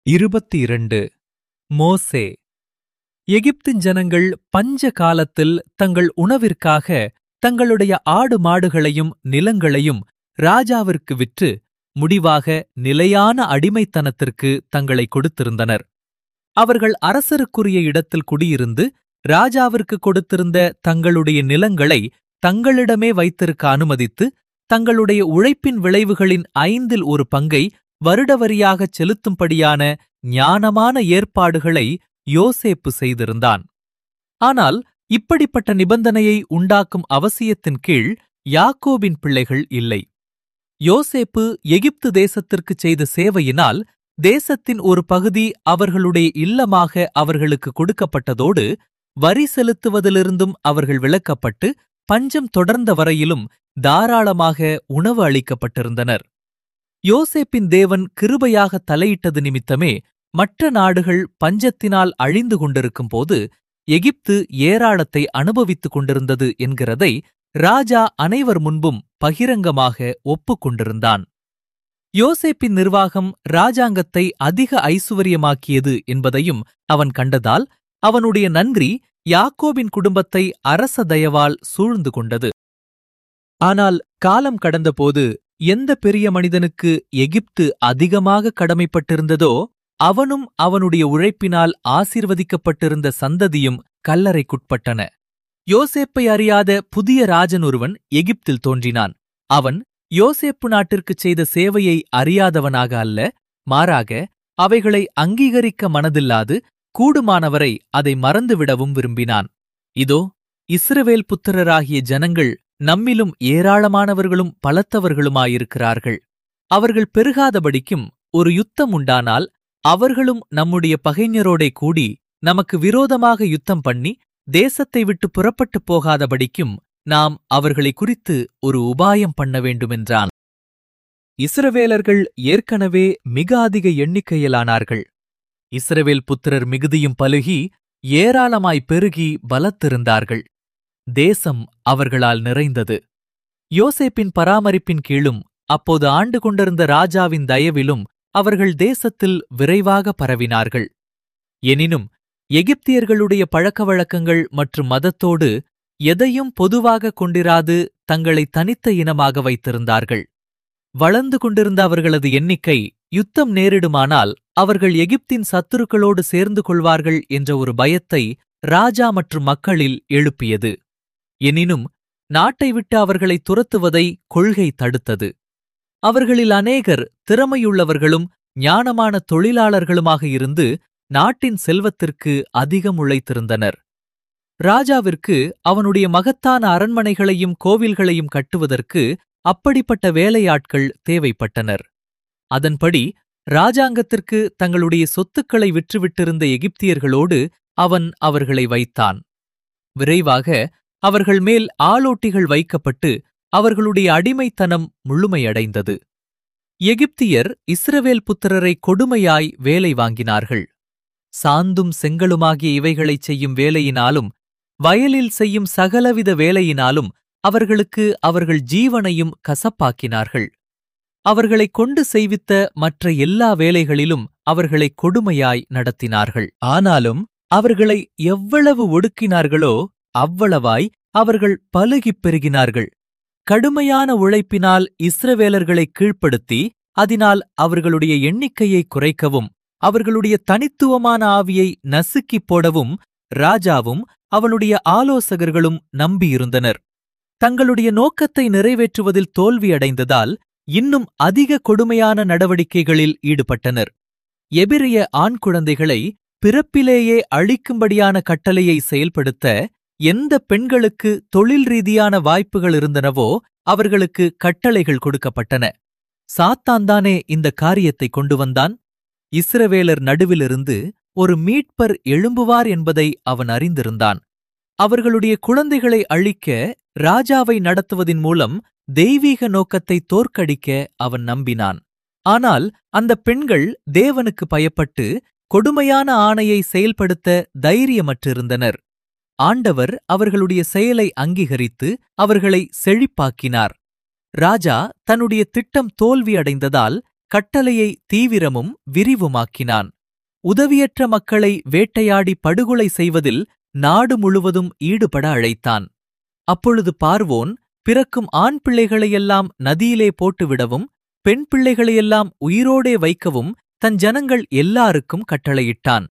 இருபத்தி இரண்டு மோசே எகிப்தின் ஜனங்கள் பஞ்ச காலத்தில் தங்கள் உணவிற்காக தங்களுடைய ஆடு மாடுகளையும் நிலங்களையும் ராஜாவிற்கு விற்று முடிவாக நிலையான அடிமைத்தனத்திற்கு தங்களை கொடுத்திருந்தனர் அவர்கள் அரசருக்குரிய இடத்தில் குடியிருந்து ராஜாவிற்கு கொடுத்திருந்த தங்களுடைய நிலங்களை தங்களிடமே வைத்திருக்க அனுமதித்து தங்களுடைய உழைப்பின் விளைவுகளின் ஐந்தில் ஒரு பங்கை வருடவரியாகச் செலுத்தும்படியான ஞானமான ஏற்பாடுகளை யோசேப்பு செய்திருந்தான் ஆனால் இப்படிப்பட்ட நிபந்தனையை உண்டாக்கும் அவசியத்தின் கீழ் யாக்கோபின் பிள்ளைகள் இல்லை யோசேப்பு எகிப்து தேசத்திற்குச் செய்த சேவையினால் தேசத்தின் ஒரு பகுதி அவர்களுடைய இல்லமாக அவர்களுக்கு கொடுக்கப்பட்டதோடு வரி செலுத்துவதிலிருந்தும் அவர்கள் விலக்கப்பட்டு பஞ்சம் தொடர்ந்த வரையிலும் தாராளமாக உணவு அளிக்கப்பட்டிருந்தனர் யோசேப்பின் தேவன் கிருபையாக தலையிட்டது நிமித்தமே மற்ற நாடுகள் பஞ்சத்தினால் அழிந்து கொண்டிருக்கும் போது எகிப்து ஏராளத்தை அனுபவித்துக் கொண்டிருந்தது என்கிறதை ராஜா அனைவர் முன்பும் பகிரங்கமாக ஒப்புக்கொண்டிருந்தான் யோசேப்பின் நிர்வாகம் ராஜாங்கத்தை அதிக ஐசுவரியமாக்கியது என்பதையும் அவன் கண்டதால் அவனுடைய நன்றி யாக்கோபின் குடும்பத்தை அரச தயவால் சூழ்ந்து கொண்டது ஆனால் காலம் கடந்தபோது எந்த பெரிய மனிதனுக்கு எகிப்து அதிகமாக கடமைப்பட்டிருந்ததோ அவனும் அவனுடைய உழைப்பினால் ஆசீர்வதிக்கப்பட்டிருந்த சந்ததியும் கல்லறைக்குட்பட்டன யோசேப்பை அறியாத புதிய ராஜன் ஒருவன் எகிப்தில் தோன்றினான் அவன் யோசேப்பு நாட்டிற்குச் செய்த சேவையை அறியாதவனாக அல்ல மாறாக அவைகளை அங்கீகரிக்க மனதில்லாது கூடுமானவரை அதை மறந்துவிடவும் விரும்பினான் இதோ இஸ்ரவேல் புத்திரராகிய ஜனங்கள் நம்மிலும் ஏராளமானவர்களும் பலத்தவர்களுமாயிருக்கிறார்கள் அவர்கள் பெருகாதபடிக்கும் ஒரு யுத்தம் உண்டானால் அவர்களும் நம்முடைய பகைஞரோடே கூடி நமக்கு விரோதமாக யுத்தம் பண்ணி தேசத்தை விட்டு புறப்பட்டுப் போகாதபடிக்கும் நாம் அவர்களை குறித்து ஒரு உபாயம் பண்ண வேண்டுமென்றான் இஸ்ரவேலர்கள் ஏற்கனவே மிக அதிக எண்ணிக்கையிலானார்கள் இஸ்ரவேல் புத்திரர் மிகுதியும் பலுகி ஏராளமாய் பெருகி பலத்திருந்தார்கள் தேசம் அவர்களால் நிறைந்தது யோசேப்பின் பராமரிப்பின் கீழும் அப்போது ஆண்டு கொண்டிருந்த ராஜாவின் தயவிலும் அவர்கள் தேசத்தில் விரைவாக பரவினார்கள் எனினும் எகிப்தியர்களுடைய பழக்கவழக்கங்கள் மற்றும் மதத்தோடு எதையும் பொதுவாக கொண்டிராது தங்களை தனித்த இனமாக வைத்திருந்தார்கள் வளர்ந்து கொண்டிருந்த அவர்களது எண்ணிக்கை யுத்தம் நேரிடுமானால் அவர்கள் எகிப்தின் சத்துருக்களோடு சேர்ந்து கொள்வார்கள் என்ற ஒரு பயத்தை ராஜா மற்றும் மக்களில் எழுப்பியது எனினும் நாட்டை விட்டு அவர்களை துரத்துவதை கொள்கை தடுத்தது அவர்களில் அநேகர் திறமையுள்ளவர்களும் ஞானமான தொழிலாளர்களுமாக இருந்து நாட்டின் செல்வத்திற்கு அதிகம் உழைத்திருந்தனர் ராஜாவிற்கு அவனுடைய மகத்தான அரண்மனைகளையும் கோவில்களையும் கட்டுவதற்கு அப்படிப்பட்ட வேலையாட்கள் தேவைப்பட்டனர் அதன்படி ராஜாங்கத்திற்கு தங்களுடைய சொத்துக்களை விற்றுவிட்டிருந்த எகிப்தியர்களோடு அவன் அவர்களை வைத்தான் விரைவாக அவர்கள் மேல் ஆளோட்டிகள் வைக்கப்பட்டு அவர்களுடைய அடிமைத்தனம் முழுமையடைந்தது எகிப்தியர் இஸ்ரவேல் புத்திரரை கொடுமையாய் வேலை வாங்கினார்கள் சாந்தும் செங்கலுமாகிய இவைகளைச் செய்யும் வேலையினாலும் வயலில் செய்யும் சகலவித வேலையினாலும் அவர்களுக்கு அவர்கள் ஜீவனையும் கசப்பாக்கினார்கள் அவர்களை கொண்டு செய்வித்த மற்ற எல்லா வேலைகளிலும் அவர்களை கொடுமையாய் நடத்தினார்கள் ஆனாலும் அவர்களை எவ்வளவு ஒடுக்கினார்களோ அவ்வளவாய் அவர்கள் பலுகிப் பெருகினார்கள் கடுமையான உழைப்பினால் இஸ்ரவேலர்களை கீழ்ப்படுத்தி அதனால் அவர்களுடைய எண்ணிக்கையை குறைக்கவும் அவர்களுடைய தனித்துவமான ஆவியை நசுக்கிப் போடவும் ராஜாவும் அவனுடைய ஆலோசகர்களும் நம்பியிருந்தனர் தங்களுடைய நோக்கத்தை நிறைவேற்றுவதில் தோல்வியடைந்ததால் இன்னும் அதிக கொடுமையான நடவடிக்கைகளில் ஈடுபட்டனர் எபிரிய ஆண் குழந்தைகளை பிறப்பிலேயே அழிக்கும்படியான கட்டளையை செயல்படுத்த எந்த பெண்களுக்கு தொழில் ரீதியான வாய்ப்புகள் இருந்தனவோ அவர்களுக்கு கட்டளைகள் கொடுக்கப்பட்டன சாத்தான்தானே இந்த காரியத்தை கொண்டு வந்தான் இஸ்ரவேலர் நடுவிலிருந்து ஒரு மீட்பர் எழும்புவார் என்பதை அவன் அறிந்திருந்தான் அவர்களுடைய குழந்தைகளை அழிக்க ராஜாவை நடத்துவதின் மூலம் தெய்வீக நோக்கத்தை தோற்கடிக்க அவன் நம்பினான் ஆனால் அந்த பெண்கள் தேவனுக்கு பயப்பட்டு கொடுமையான ஆணையை செயல்படுத்த தைரியமற்றிருந்தனர் ஆண்டவர் அவர்களுடைய செயலை அங்கீகரித்து அவர்களை செழிப்பாக்கினார் ராஜா தன்னுடைய திட்டம் தோல்வி அடைந்ததால் கட்டளையை தீவிரமும் விரிவுமாக்கினான் உதவியற்ற மக்களை வேட்டையாடி படுகொலை செய்வதில் நாடு முழுவதும் ஈடுபட அழைத்தான் அப்பொழுது பார்வோன் பிறக்கும் ஆண் பிள்ளைகளையெல்லாம் நதியிலே போட்டுவிடவும் பெண் பிள்ளைகளையெல்லாம் உயிரோடே வைக்கவும் தன் ஜனங்கள் எல்லாருக்கும் கட்டளையிட்டான்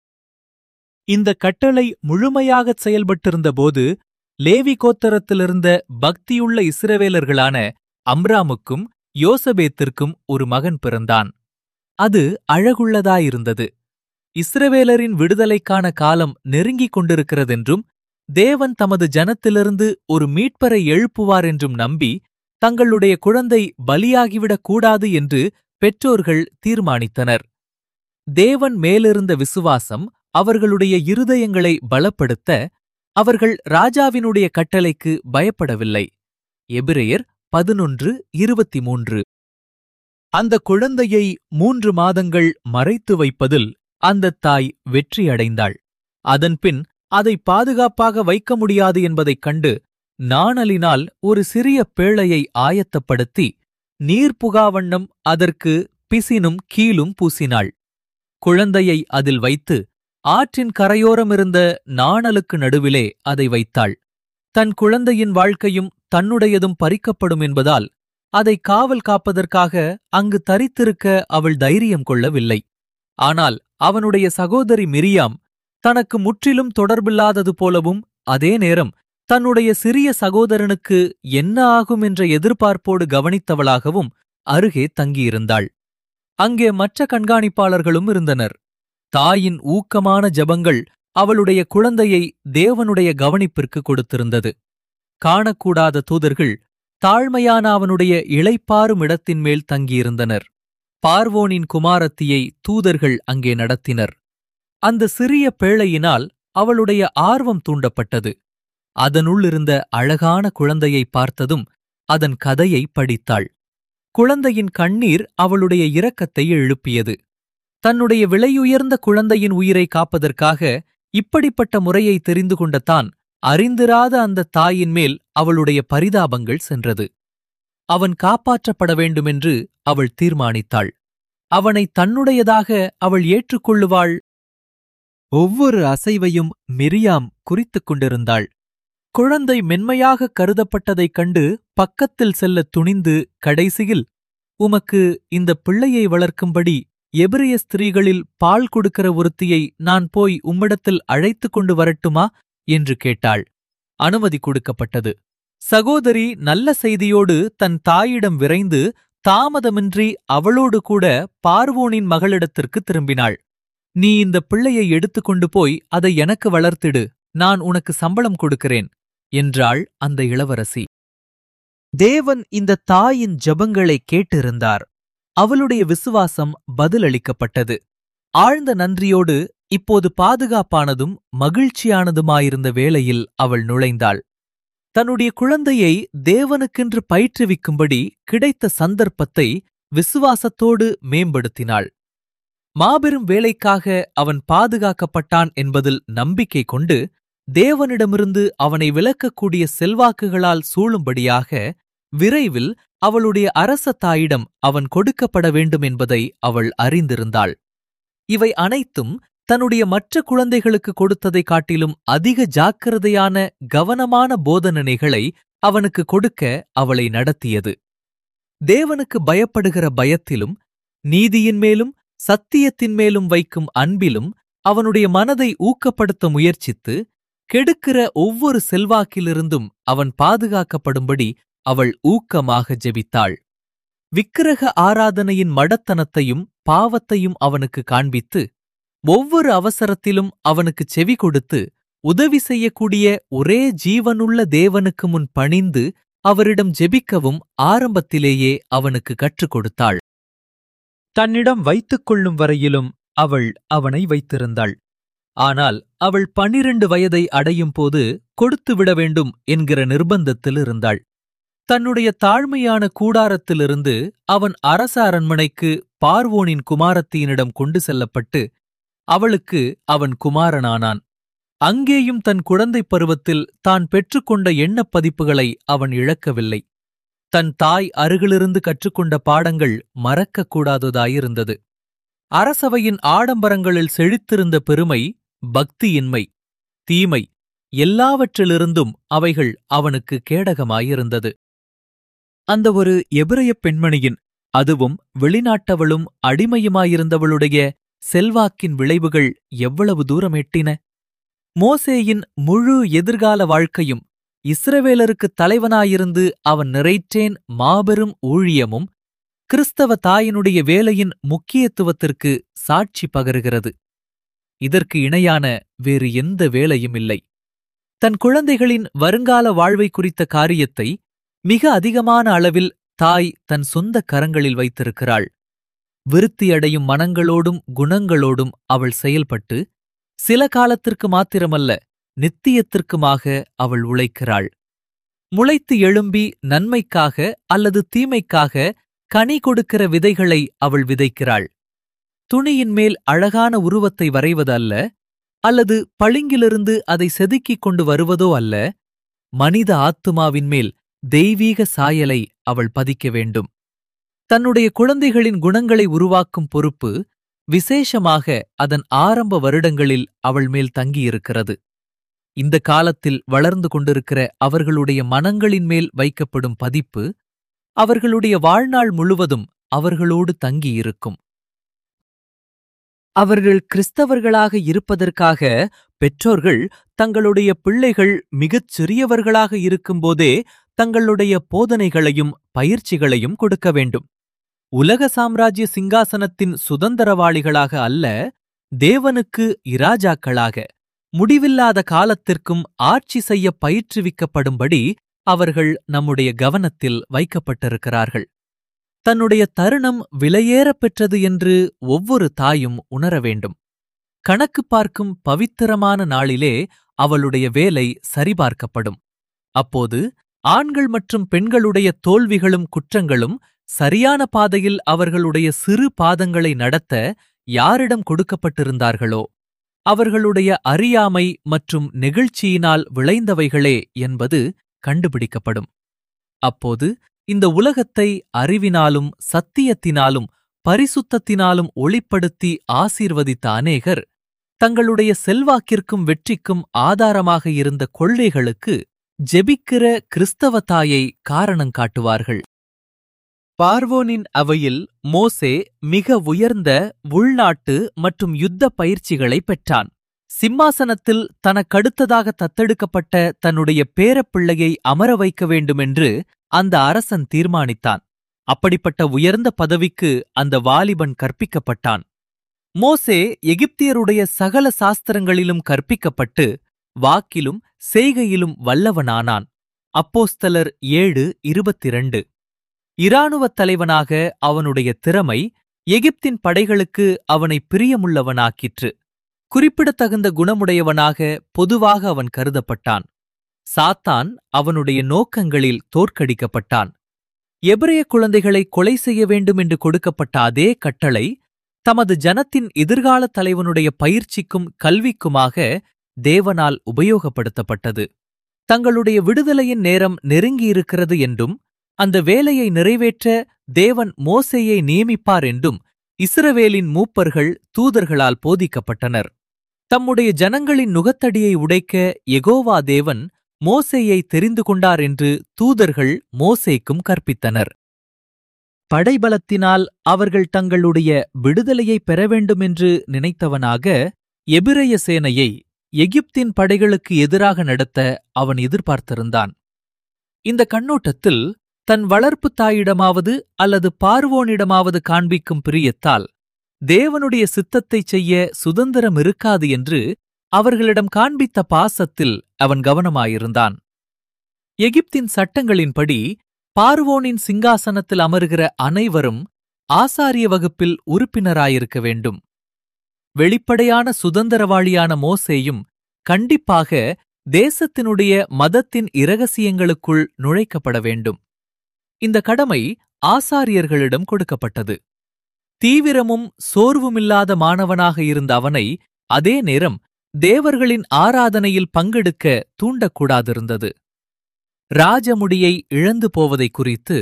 இந்த கட்டளை முழுமையாகச் செயல்பட்டிருந்தபோது லேவி கோத்தரத்திலிருந்த பக்தியுள்ள இஸ்ரவேலர்களான அம்ராமுக்கும் யோசபேத்திற்கும் ஒரு மகன் பிறந்தான் அது அழகுள்ளதாயிருந்தது இஸ்ரவேலரின் விடுதலைக்கான காலம் நெருங்கிக் கொண்டிருக்கிறதென்றும் தேவன் தமது ஜனத்திலிருந்து ஒரு மீட்பரை எழுப்புவார் என்றும் நம்பி தங்களுடைய குழந்தை பலியாகிவிடக் கூடாது என்று பெற்றோர்கள் தீர்மானித்தனர் தேவன் மேலிருந்த விசுவாசம் அவர்களுடைய இருதயங்களை பலப்படுத்த அவர்கள் ராஜாவினுடைய கட்டளைக்கு பயப்படவில்லை எபிரேயர் பதினொன்று இருபத்தி மூன்று அந்த குழந்தையை மூன்று மாதங்கள் மறைத்து வைப்பதில் அந்தத் தாய் வெற்றியடைந்தாள் அதன்பின் அதை பாதுகாப்பாக வைக்க முடியாது என்பதைக் கண்டு நாணலினால் ஒரு சிறிய பேழையை ஆயத்தப்படுத்தி நீர் புகாவண்ணம் அதற்கு பிசினும் கீழும் பூசினாள் குழந்தையை அதில் வைத்து ஆற்றின் கரையோரமிருந்த நாணலுக்கு நடுவிலே அதை வைத்தாள் தன் குழந்தையின் வாழ்க்கையும் தன்னுடையதும் பறிக்கப்படும் என்பதால் அதை காவல் காப்பதற்காக அங்கு தரித்திருக்க அவள் தைரியம் கொள்ளவில்லை ஆனால் அவனுடைய சகோதரி மிரியாம் தனக்கு முற்றிலும் தொடர்பில்லாதது போலவும் அதே நேரம் தன்னுடைய சிறிய சகோதரனுக்கு என்ன ஆகும் என்ற எதிர்பார்ப்போடு கவனித்தவளாகவும் அருகே தங்கியிருந்தாள் அங்கே மற்ற கண்காணிப்பாளர்களும் இருந்தனர் தாயின் ஊக்கமான ஜபங்கள் அவளுடைய குழந்தையை தேவனுடைய கவனிப்பிற்கு கொடுத்திருந்தது காணக்கூடாத தூதர்கள் தாழ்மையான அவனுடைய இளைப்பாறும் இடத்தின் மேல் தங்கியிருந்தனர் பார்வோனின் குமாரத்தியை தூதர்கள் அங்கே நடத்தினர் அந்த சிறிய பேழையினால் அவளுடைய ஆர்வம் தூண்டப்பட்டது அதனுள்ளிருந்த அழகான குழந்தையை பார்த்ததும் அதன் கதையை படித்தாள் குழந்தையின் கண்ணீர் அவளுடைய இரக்கத்தை எழுப்பியது தன்னுடைய விலையுயர்ந்த குழந்தையின் உயிரை காப்பதற்காக இப்படிப்பட்ட முறையை தெரிந்து கொண்ட தான் அறிந்திராத அந்த தாயின் மேல் அவளுடைய பரிதாபங்கள் சென்றது அவன் காப்பாற்றப்பட வேண்டுமென்று அவள் தீர்மானித்தாள் அவனை தன்னுடையதாக அவள் ஏற்றுக்கொள்ளுவாள் ஒவ்வொரு அசைவையும் மிரியாம் குறித்துக் கொண்டிருந்தாள் குழந்தை மென்மையாக கருதப்பட்டதைக் கண்டு பக்கத்தில் செல்லத் துணிந்து கடைசியில் உமக்கு இந்த பிள்ளையை வளர்க்கும்படி எபிரிய ஸ்திரீகளில் பால் கொடுக்கிற ஒருத்தியை நான் போய் உம்மிடத்தில் அழைத்துக் கொண்டு வரட்டுமா என்று கேட்டாள் அனுமதி கொடுக்கப்பட்டது சகோதரி நல்ல செய்தியோடு தன் தாயிடம் விரைந்து தாமதமின்றி அவளோடு கூட பார்வோனின் மகளிடத்திற்கு திரும்பினாள் நீ இந்த பிள்ளையை எடுத்துக்கொண்டு போய் அதை எனக்கு வளர்த்திடு நான் உனக்கு சம்பளம் கொடுக்கிறேன் என்றாள் அந்த இளவரசி தேவன் இந்த தாயின் ஜபங்களை கேட்டிருந்தார் அவளுடைய விசுவாசம் பதிலளிக்கப்பட்டது ஆழ்ந்த நன்றியோடு இப்போது பாதுகாப்பானதும் மகிழ்ச்சியானதுமாயிருந்த வேளையில் அவள் நுழைந்தாள் தன்னுடைய குழந்தையை தேவனுக்கென்று பயிற்றுவிக்கும்படி கிடைத்த சந்தர்ப்பத்தை விசுவாசத்தோடு மேம்படுத்தினாள் மாபெரும் வேலைக்காக அவன் பாதுகாக்கப்பட்டான் என்பதில் நம்பிக்கை கொண்டு தேவனிடமிருந்து அவனை விலக்கக்கூடிய செல்வாக்குகளால் சூழும்படியாக விரைவில் அவளுடைய அரச தாயிடம் அவன் கொடுக்கப்பட வேண்டும் என்பதை அவள் அறிந்திருந்தாள் இவை அனைத்தும் தன்னுடைய மற்ற குழந்தைகளுக்கு கொடுத்ததைக் காட்டிலும் அதிக ஜாக்கிரதையான கவனமான போதனனைகளை அவனுக்கு கொடுக்க அவளை நடத்தியது தேவனுக்கு பயப்படுகிற பயத்திலும் நீதியின் மேலும் சத்தியத்தின் மேலும் வைக்கும் அன்பிலும் அவனுடைய மனதை ஊக்கப்படுத்த முயற்சித்து கெடுக்கிற ஒவ்வொரு செல்வாக்கிலிருந்தும் அவன் பாதுகாக்கப்படும்படி அவள் ஊக்கமாக ஜெபித்தாள் விக்கிரக ஆராதனையின் மடத்தனத்தையும் பாவத்தையும் அவனுக்கு காண்பித்து ஒவ்வொரு அவசரத்திலும் அவனுக்கு செவி கொடுத்து உதவி செய்யக்கூடிய ஒரே ஜீவனுள்ள தேவனுக்கு முன் பணிந்து அவரிடம் ஜெபிக்கவும் ஆரம்பத்திலேயே அவனுக்கு கற்றுக் கொடுத்தாள் தன்னிடம் வைத்துக் கொள்ளும் வரையிலும் அவள் அவனை வைத்திருந்தாள் ஆனால் அவள் பன்னிரண்டு வயதை அடையும் போது கொடுத்துவிட வேண்டும் என்கிற நிர்பந்தத்தில் இருந்தாள் தன்னுடைய தாழ்மையான கூடாரத்திலிருந்து அவன் அரச அரண்மனைக்கு பார்வோனின் குமாரத்தியினிடம் கொண்டு செல்லப்பட்டு அவளுக்கு அவன் குமாரனானான் அங்கேயும் தன் குழந்தைப் பருவத்தில் தான் பெற்றுக்கொண்ட எண்ணப் பதிப்புகளை அவன் இழக்கவில்லை தன் தாய் அருகிலிருந்து கற்றுக்கொண்ட பாடங்கள் மறக்கக்கூடாததாயிருந்தது அரசவையின் ஆடம்பரங்களில் செழித்திருந்த பெருமை பக்தியின்மை தீமை எல்லாவற்றிலிருந்தும் அவைகள் அவனுக்கு கேடகமாயிருந்தது அந்த ஒரு எபிரயப் பெண்மணியின் அதுவும் வெளிநாட்டவளும் அடிமையுமாயிருந்தவளுடைய செல்வாக்கின் விளைவுகள் எவ்வளவு தூரம் எட்டின மோசேயின் முழு எதிர்கால வாழ்க்கையும் இஸ்ரவேலருக்கு தலைவனாயிருந்து அவன் நிறைற்றேன் மாபெரும் ஊழியமும் கிறிஸ்தவ தாயினுடைய வேலையின் முக்கியத்துவத்திற்கு சாட்சி பகருகிறது இதற்கு இணையான வேறு எந்த வேலையும் இல்லை தன் குழந்தைகளின் வருங்கால வாழ்வை குறித்த காரியத்தை மிக அதிகமான அளவில் தாய் தன் சொந்த கரங்களில் வைத்திருக்கிறாள் விருத்தியடையும் மனங்களோடும் குணங்களோடும் அவள் செயல்பட்டு சில காலத்திற்கு மாத்திரமல்ல நித்தியத்திற்குமாக அவள் உழைக்கிறாள் முளைத்து எழும்பி நன்மைக்காக அல்லது தீமைக்காக கனி கொடுக்கிற விதைகளை அவள் விதைக்கிறாள் துணியின் மேல் அழகான உருவத்தை வரைவது அல்ல அல்லது பளிங்கிலிருந்து அதை செதுக்கிக் கொண்டு வருவதோ அல்ல மனித ஆத்துமாவின் மேல் தெய்வீக சாயலை அவள் பதிக்க வேண்டும் தன்னுடைய குழந்தைகளின் குணங்களை உருவாக்கும் பொறுப்பு விசேஷமாக அதன் ஆரம்ப வருடங்களில் அவள் மேல் தங்கியிருக்கிறது இந்த காலத்தில் வளர்ந்து கொண்டிருக்கிற அவர்களுடைய மனங்களின் மேல் வைக்கப்படும் பதிப்பு அவர்களுடைய வாழ்நாள் முழுவதும் அவர்களோடு தங்கியிருக்கும் அவர்கள் கிறிஸ்தவர்களாக இருப்பதற்காக பெற்றோர்கள் தங்களுடைய பிள்ளைகள் மிகச் சிறியவர்களாக இருக்கும்போதே தங்களுடைய போதனைகளையும் பயிற்சிகளையும் கொடுக்க வேண்டும் உலக சாம்ராஜ்ய சிங்காசனத்தின் சுதந்திரவாளிகளாக அல்ல தேவனுக்கு இராஜாக்களாக முடிவில்லாத காலத்திற்கும் ஆட்சி செய்ய பயிற்றுவிக்கப்படும்படி அவர்கள் நம்முடைய கவனத்தில் வைக்கப்பட்டிருக்கிறார்கள் தன்னுடைய தருணம் விலையேறப் பெற்றது என்று ஒவ்வொரு தாயும் உணர வேண்டும் கணக்கு பார்க்கும் பவித்திரமான நாளிலே அவளுடைய வேலை சரிபார்க்கப்படும் அப்போது ஆண்கள் மற்றும் பெண்களுடைய தோல்விகளும் குற்றங்களும் சரியான பாதையில் அவர்களுடைய சிறு பாதங்களை நடத்த யாரிடம் கொடுக்கப்பட்டிருந்தார்களோ அவர்களுடைய அறியாமை மற்றும் நெகிழ்ச்சியினால் விளைந்தவைகளே என்பது கண்டுபிடிக்கப்படும் அப்போது இந்த உலகத்தை அறிவினாலும் சத்தியத்தினாலும் பரிசுத்தத்தினாலும் ஒளிப்படுத்தி ஆசீர்வதித்த அநேகர் தங்களுடைய செல்வாக்கிற்கும் வெற்றிக்கும் ஆதாரமாக இருந்த கொள்ளைகளுக்கு ஜெபிக்கிற கிறிஸ்தவ தாயை காரணம் காட்டுவார்கள் பார்வோனின் அவையில் மோசே மிக உயர்ந்த உள்நாட்டு மற்றும் யுத்த பயிற்சிகளை பெற்றான் சிம்மாசனத்தில் தனக்கடுத்ததாக தத்தெடுக்கப்பட்ட தன்னுடைய பேரப்பிள்ளையை அமர வைக்க வேண்டுமென்று அந்த அரசன் தீர்மானித்தான் அப்படிப்பட்ட உயர்ந்த பதவிக்கு அந்த வாலிபன் கற்பிக்கப்பட்டான் மோசே எகிப்தியருடைய சகல சாஸ்திரங்களிலும் கற்பிக்கப்பட்டு வாக்கிலும் செய்கையிலும் வல்லவனானான் அப்போஸ்தலர் ஏழு இருபத்திரண்டு இராணுவத் தலைவனாக அவனுடைய திறமை எகிப்தின் படைகளுக்கு அவனை பிரியமுள்ளவனாக்கிற்று குறிப்பிடத்தகுந்த குணமுடையவனாக பொதுவாக அவன் கருதப்பட்டான் சாத்தான் அவனுடைய நோக்கங்களில் தோற்கடிக்கப்பட்டான் எபிரேய குழந்தைகளை கொலை செய்ய வேண்டும் என்று கொடுக்கப்பட்ட அதே கட்டளை தமது ஜனத்தின் எதிர்கால தலைவனுடைய பயிற்சிக்கும் கல்விக்குமாக தேவனால் உபயோகப்படுத்தப்பட்டது தங்களுடைய விடுதலையின் நேரம் நெருங்கியிருக்கிறது என்றும் அந்த வேலையை நிறைவேற்ற தேவன் மோசேயை நியமிப்பார் என்றும் இஸ்ரவேலின் மூப்பர்கள் தூதர்களால் போதிக்கப்பட்டனர் தம்முடைய ஜனங்களின் நுகத்தடியை உடைக்க எகோவா தேவன் மோசேயை தெரிந்து கொண்டார் என்று தூதர்கள் மோசேக்கும் கற்பித்தனர் படைபலத்தினால் அவர்கள் தங்களுடைய விடுதலையை பெற வேண்டுமென்று நினைத்தவனாக எபிரேய சேனையை எகிப்தின் படைகளுக்கு எதிராக நடத்த அவன் எதிர்பார்த்திருந்தான் இந்த கண்ணோட்டத்தில் தன் வளர்ப்புத் தாயிடமாவது அல்லது பார்வோனிடமாவது காண்பிக்கும் பிரியத்தால் தேவனுடைய சித்தத்தைச் செய்ய சுதந்திரம் இருக்காது என்று அவர்களிடம் காண்பித்த பாசத்தில் அவன் கவனமாயிருந்தான் எகிப்தின் சட்டங்களின்படி பார்வோனின் சிங்காசனத்தில் அமருகிற அனைவரும் ஆசாரிய வகுப்பில் உறுப்பினராயிருக்க வேண்டும் வெளிப்படையான சுதந்திரவாளியான மோசேயும் கண்டிப்பாக தேசத்தினுடைய மதத்தின் இரகசியங்களுக்குள் நுழைக்கப்பட வேண்டும் இந்த கடமை ஆசாரியர்களிடம் கொடுக்கப்பட்டது தீவிரமும் சோர்வுமில்லாத மாணவனாக இருந்த அவனை அதே நேரம் தேவர்களின் ஆராதனையில் பங்கெடுக்க தூண்டக்கூடாதிருந்தது ராஜமுடியை இழந்து போவதை குறித்து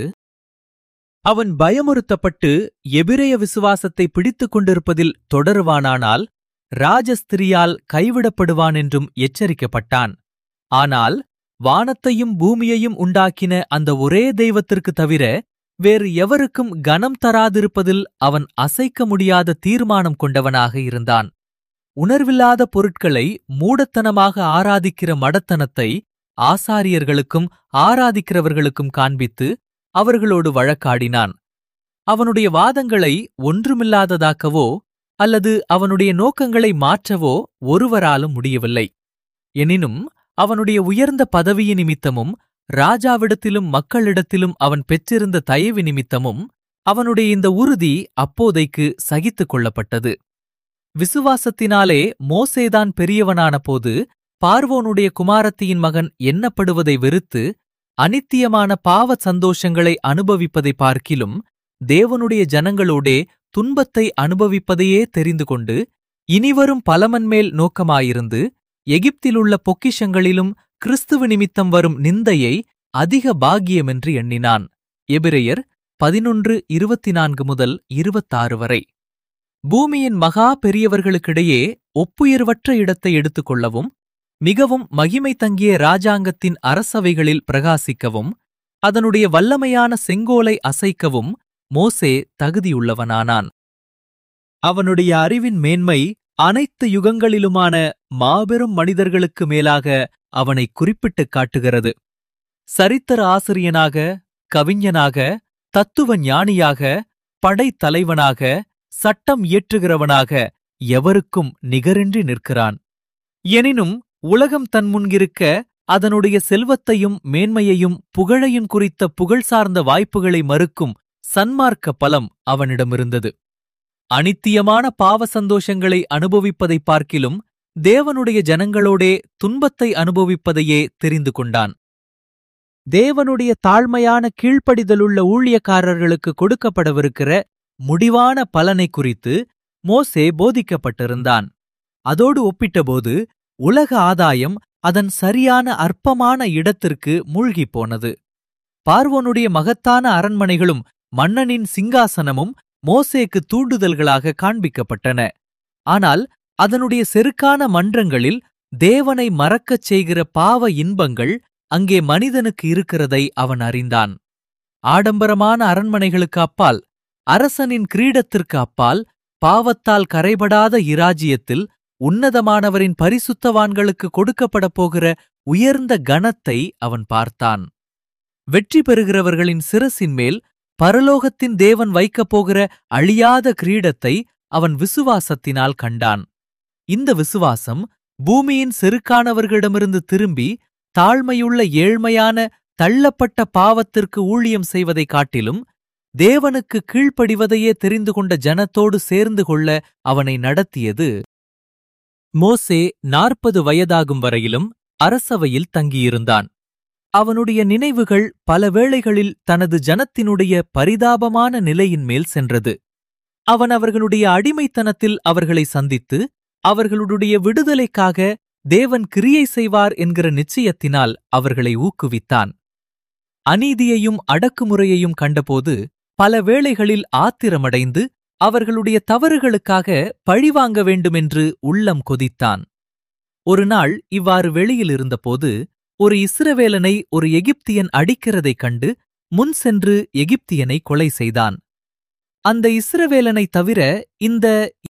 அவன் பயமுறுத்தப்பட்டு எபிரேய விசுவாசத்தை பிடித்துக் கொண்டிருப்பதில் தொடருவானானால் ராஜஸ்திரியால் கைவிடப்படுவான் என்றும் எச்சரிக்கப்பட்டான் ஆனால் வானத்தையும் பூமியையும் உண்டாக்கின அந்த ஒரே தெய்வத்திற்கு தவிர வேறு எவருக்கும் கனம் தராதிருப்பதில் அவன் அசைக்க முடியாத தீர்மானம் கொண்டவனாக இருந்தான் உணர்வில்லாத பொருட்களை மூடத்தனமாக ஆராதிக்கிற மடத்தனத்தை ஆசாரியர்களுக்கும் ஆராதிக்கிறவர்களுக்கும் காண்பித்து அவர்களோடு வழக்காடினான் அவனுடைய வாதங்களை ஒன்றுமில்லாததாக்கவோ அல்லது அவனுடைய நோக்கங்களை மாற்றவோ ஒருவராலும் முடியவில்லை எனினும் அவனுடைய உயர்ந்த பதவிய நிமித்தமும் ராஜாவிடத்திலும் மக்களிடத்திலும் அவன் பெற்றிருந்த தயவு நிமித்தமும் அவனுடைய இந்த உறுதி அப்போதைக்கு சகித்துக் கொள்ளப்பட்டது விசுவாசத்தினாலே மோசேதான் பெரியவனான போது பார்வோனுடைய குமாரத்தியின் மகன் எண்ணப்படுவதை வெறுத்து அனித்தியமான பாவ சந்தோஷங்களை அனுபவிப்பதை பார்க்கிலும் தேவனுடைய ஜனங்களோடே துன்பத்தை அனுபவிப்பதையே தெரிந்து கொண்டு இனிவரும் பலமன்மேல் நோக்கமாயிருந்து எகிப்திலுள்ள பொக்கிஷங்களிலும் கிறிஸ்துவ நிமித்தம் வரும் நிந்தையை அதிக பாக்கியமென்று எண்ணினான் எபிரெயர் பதினொன்று இருபத்தி நான்கு முதல் இருபத்தாறு வரை பூமியின் மகா பெரியவர்களுக்கிடையே ஒப்புயர்வற்ற இடத்தை எடுத்துக்கொள்ளவும் மிகவும் மகிமை தங்கிய ராஜாங்கத்தின் அரசவைகளில் பிரகாசிக்கவும் அதனுடைய வல்லமையான செங்கோலை அசைக்கவும் மோசே தகுதியுள்ளவனானான் அவனுடைய அறிவின் மேன்மை அனைத்து யுகங்களிலுமான மாபெரும் மனிதர்களுக்கு மேலாக அவனை குறிப்பிட்டுக் காட்டுகிறது சரித்திர ஆசிரியனாக கவிஞனாக தத்துவ ஞானியாக படைத்தலைவனாக சட்டம் இயற்றுகிறவனாக எவருக்கும் நிகரின்றி நிற்கிறான் எனினும் உலகம் தன் முன்கிருக்க அதனுடைய செல்வத்தையும் மேன்மையையும் புகழையும் குறித்த புகழ் சார்ந்த வாய்ப்புகளை மறுக்கும் சன்மார்க்க பலம் அவனிடமிருந்தது அனித்தியமான பாவ சந்தோஷங்களை அனுபவிப்பதைப் பார்க்கிலும் தேவனுடைய ஜனங்களோடே துன்பத்தை அனுபவிப்பதையே தெரிந்து கொண்டான் தேவனுடைய தாழ்மையான கீழ்ப்படிதலுள்ள ஊழியக்காரர்களுக்கு கொடுக்கப்படவிருக்கிற முடிவான பலனை குறித்து மோசே போதிக்கப்பட்டிருந்தான் அதோடு ஒப்பிட்டபோது உலக ஆதாயம் அதன் சரியான அற்பமான இடத்திற்கு மூழ்கிப் போனது பார்வோனுடைய மகத்தான அரண்மனைகளும் மன்னனின் சிங்காசனமும் மோசேக்கு தூண்டுதல்களாக காண்பிக்கப்பட்டன ஆனால் அதனுடைய செருக்கான மன்றங்களில் தேவனை மறக்கச் செய்கிற பாவ இன்பங்கள் அங்கே மனிதனுக்கு இருக்கிறதை அவன் அறிந்தான் ஆடம்பரமான அரண்மனைகளுக்கு அப்பால் அரசனின் கிரீடத்திற்கு அப்பால் பாவத்தால் கரைபடாத இராஜ்யத்தில் உன்னதமானவரின் பரிசுத்தவான்களுக்கு கொடுக்கப்படப் போகிற உயர்ந்த கனத்தை அவன் பார்த்தான் வெற்றி பெறுகிறவர்களின் சிரசின் மேல் பரலோகத்தின் தேவன் வைக்கப் போகிற அழியாத கிரீடத்தை அவன் விசுவாசத்தினால் கண்டான் இந்த விசுவாசம் பூமியின் செருக்கானவர்களிடமிருந்து திரும்பி தாழ்மையுள்ள ஏழ்மையான தள்ளப்பட்ட பாவத்திற்கு ஊழியம் செய்வதைக் காட்டிலும் தேவனுக்கு கீழ்ப்படிவதையே தெரிந்து கொண்ட ஜனத்தோடு சேர்ந்து கொள்ள அவனை நடத்தியது மோசே நாற்பது வயதாகும் வரையிலும் அரசவையில் தங்கியிருந்தான் அவனுடைய நினைவுகள் பல வேளைகளில் தனது ஜனத்தினுடைய பரிதாபமான நிலையின் மேல் சென்றது அவன் அவர்களுடைய அடிமைத்தனத்தில் அவர்களை சந்தித்து அவர்களுடைய விடுதலைக்காக தேவன் கிரியை செய்வார் என்கிற நிச்சயத்தினால் அவர்களை ஊக்குவித்தான் அநீதியையும் அடக்குமுறையையும் கண்டபோது பல வேளைகளில் ஆத்திரமடைந்து அவர்களுடைய தவறுகளுக்காக பழிவாங்க வேண்டுமென்று உள்ளம் கொதித்தான் ஒருநாள் இவ்வாறு வெளியில் இருந்தபோது ஒரு இஸ்ரவேலனை ஒரு எகிப்தியன் அடிக்கிறதைக் கண்டு முன் சென்று எகிப்தியனை கொலை செய்தான் அந்த இஸ்ரவேலனைத் தவிர இந்த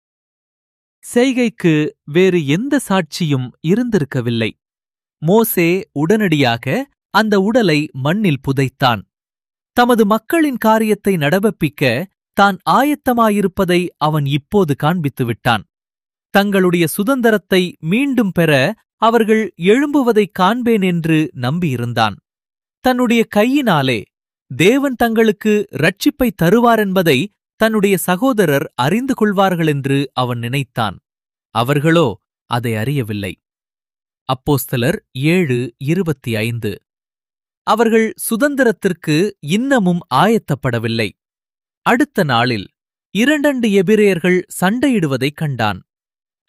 செய்கைக்கு வேறு எந்த சாட்சியும் இருந்திருக்கவில்லை மோசே உடனடியாக அந்த உடலை மண்ணில் புதைத்தான் தமது மக்களின் காரியத்தை நடவப்பிக்க தான் ஆயத்தமாயிருப்பதை அவன் இப்போது காண்பித்து விட்டான் தங்களுடைய சுதந்திரத்தை மீண்டும் பெற அவர்கள் எழும்புவதைக் காண்பேன் என்று நம்பியிருந்தான் தன்னுடைய கையினாலே தேவன் தங்களுக்கு ரட்சிப்பை தருவார் என்பதை தன்னுடைய சகோதரர் அறிந்து கொள்வார்கள் என்று அவன் நினைத்தான் அவர்களோ அதை அறியவில்லை அப்போஸ்தலர் ஏழு இருபத்தி ஐந்து அவர்கள் சுதந்திரத்திற்கு இன்னமும் ஆயத்தப்படவில்லை அடுத்த நாளில் இரண்டண்டு எபிரேயர்கள் சண்டையிடுவதைக் கண்டான்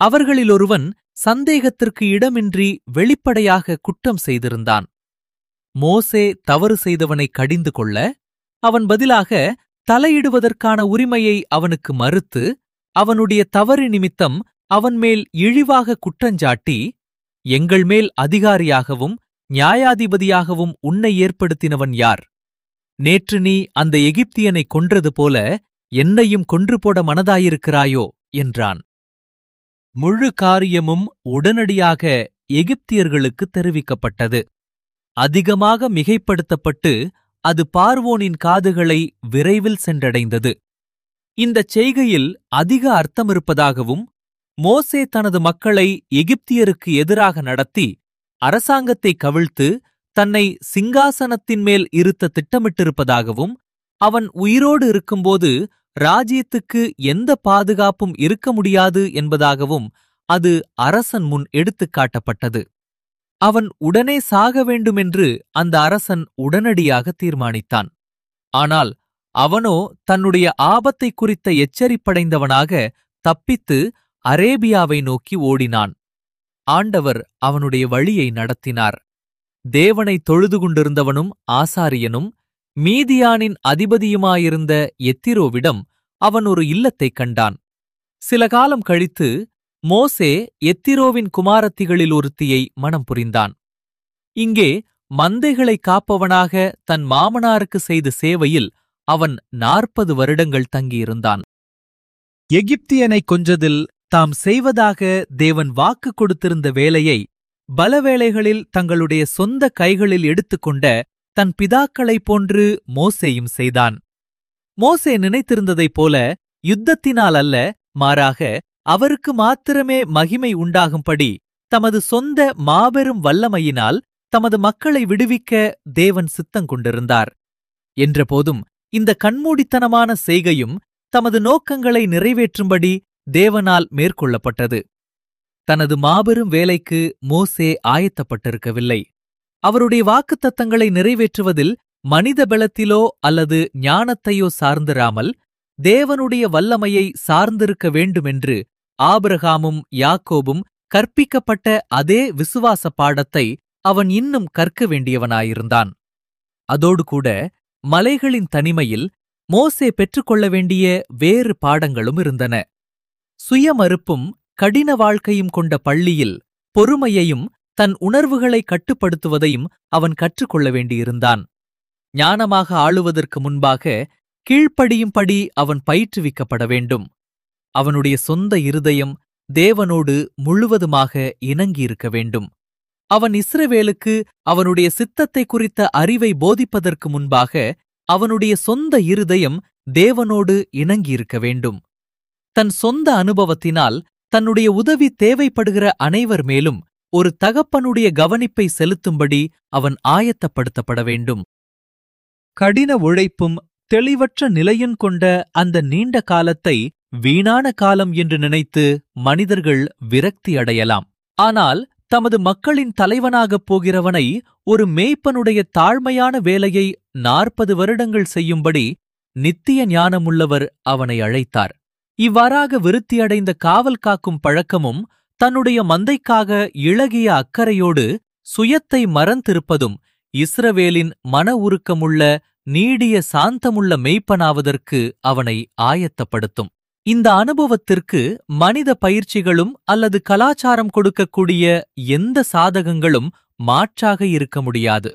அவர்களிலொருவன் சந்தேகத்திற்கு இடமின்றி வெளிப்படையாக குற்றம் செய்திருந்தான் மோசே தவறு செய்தவனை கடிந்து கொள்ள அவன் பதிலாக தலையிடுவதற்கான உரிமையை அவனுக்கு மறுத்து அவனுடைய தவறு நிமித்தம் அவன் மேல் இழிவாக குற்றஞ்சாட்டி எங்கள் மேல் அதிகாரியாகவும் நியாயாதிபதியாகவும் உன்னை ஏற்படுத்தினவன் யார் நேற்று நீ அந்த எகிப்தியனை கொன்றது போல என்னையும் கொன்று போட மனதாயிருக்கிறாயோ என்றான் முழு காரியமும் உடனடியாக எகிப்தியர்களுக்கு தெரிவிக்கப்பட்டது அதிகமாக மிகைப்படுத்தப்பட்டு அது பார்வோனின் காதுகளை விரைவில் சென்றடைந்தது இந்தச் செய்கையில் அதிக அர்த்தமிருப்பதாகவும் மோசே தனது மக்களை எகிப்தியருக்கு எதிராக நடத்தி அரசாங்கத்தை கவிழ்த்து தன்னை சிங்காசனத்தின் மேல் இருத்த திட்டமிட்டிருப்பதாகவும் அவன் உயிரோடு இருக்கும்போது ராஜ்யத்துக்கு எந்த பாதுகாப்பும் இருக்க முடியாது என்பதாகவும் அது அரசன் முன் எடுத்துக் காட்டப்பட்டது அவன் உடனே சாக வேண்டுமென்று அந்த அரசன் உடனடியாக தீர்மானித்தான் ஆனால் அவனோ தன்னுடைய ஆபத்தை குறித்த எச்சரிப்படைந்தவனாக தப்பித்து அரேபியாவை நோக்கி ஓடினான் ஆண்டவர் அவனுடைய வழியை நடத்தினார் தேவனை தொழுது கொண்டிருந்தவனும் ஆசாரியனும் மீதியானின் அதிபதியுமாயிருந்த எத்திரோவிடம் அவன் ஒரு இல்லத்தைக் கண்டான் சில காலம் கழித்து மோசே எத்திரோவின் குமாரத்திகளில் ஒருத்தியை மணம் புரிந்தான் இங்கே மந்தைகளை காப்பவனாக தன் மாமனாருக்கு செய்த சேவையில் அவன் நாற்பது வருடங்கள் தங்கியிருந்தான் எகிப்தியனை கொன்றதில் தாம் செய்வதாக தேவன் வாக்கு கொடுத்திருந்த வேலையை பலவேளைகளில் தங்களுடைய சொந்த கைகளில் எடுத்துக்கொண்ட தன் பிதாக்களைப் போன்று மோசேயும் செய்தான் மோசே நினைத்திருந்ததைப் போல யுத்தத்தினால் அல்ல மாறாக அவருக்கு மாத்திரமே மகிமை உண்டாகும்படி தமது சொந்த மாபெரும் வல்லமையினால் தமது மக்களை விடுவிக்க தேவன் சித்தங் கொண்டிருந்தார் என்றபோதும் இந்த கண்மூடித்தனமான செய்கையும் தமது நோக்கங்களை நிறைவேற்றும்படி தேவனால் மேற்கொள்ளப்பட்டது தனது மாபெரும் வேலைக்கு மோசே ஆயத்தப்பட்டிருக்கவில்லை அவருடைய வாக்குத்தத்தங்களை நிறைவேற்றுவதில் மனித பலத்திலோ அல்லது ஞானத்தையோ சார்ந்திராமல் தேவனுடைய வல்லமையை சார்ந்திருக்க வேண்டுமென்று ஆபிரகாமும் யாக்கோபும் கற்பிக்கப்பட்ட அதே விசுவாச பாடத்தை அவன் இன்னும் கற்க வேண்டியவனாயிருந்தான் அதோடு கூட மலைகளின் தனிமையில் மோசே பெற்றுக்கொள்ள வேண்டிய வேறு பாடங்களும் இருந்தன சுயமறுப்பும் கடின வாழ்க்கையும் கொண்ட பள்ளியில் பொறுமையையும் தன் உணர்வுகளை கட்டுப்படுத்துவதையும் அவன் கற்றுக்கொள்ள வேண்டியிருந்தான் ஞானமாக ஆளுவதற்கு முன்பாக கீழ்ப்படியும்படி அவன் பயிற்றுவிக்கப்பட வேண்டும் அவனுடைய சொந்த இருதயம் தேவனோடு முழுவதுமாக இணங்கியிருக்க வேண்டும் அவன் இஸ்ரவேலுக்கு அவனுடைய சித்தத்தை குறித்த அறிவை போதிப்பதற்கு முன்பாக அவனுடைய சொந்த இருதயம் தேவனோடு இணங்கியிருக்க வேண்டும் தன் சொந்த அனுபவத்தினால் தன்னுடைய உதவி தேவைப்படுகிற அனைவர் மேலும் ஒரு தகப்பனுடைய கவனிப்பை செலுத்தும்படி அவன் ஆயத்தப்படுத்தப்பட வேண்டும் கடின உழைப்பும் தெளிவற்ற நிலையுன் கொண்ட அந்த நீண்ட காலத்தை வீணான காலம் என்று நினைத்து மனிதர்கள் விரக்தி அடையலாம் ஆனால் தமது மக்களின் தலைவனாகப் போகிறவனை ஒரு மேய்ப்பனுடைய தாழ்மையான வேலையை நாற்பது வருடங்கள் செய்யும்படி நித்திய ஞானமுள்ளவர் அவனை அழைத்தார் இவ்வாறாக விருத்தியடைந்த காவல் காக்கும் பழக்கமும் தன்னுடைய மந்தைக்காக இளகிய அக்கறையோடு சுயத்தை மறந்திருப்பதும் இஸ்ரவேலின் மன உருக்கமுள்ள நீடிய சாந்தமுள்ள மெய்ப்பனாவதற்கு அவனை ஆயத்தப்படுத்தும் இந்த அனுபவத்திற்கு மனித பயிற்சிகளும் அல்லது கலாச்சாரம் கொடுக்கக்கூடிய எந்த சாதகங்களும் மாற்றாக இருக்க முடியாது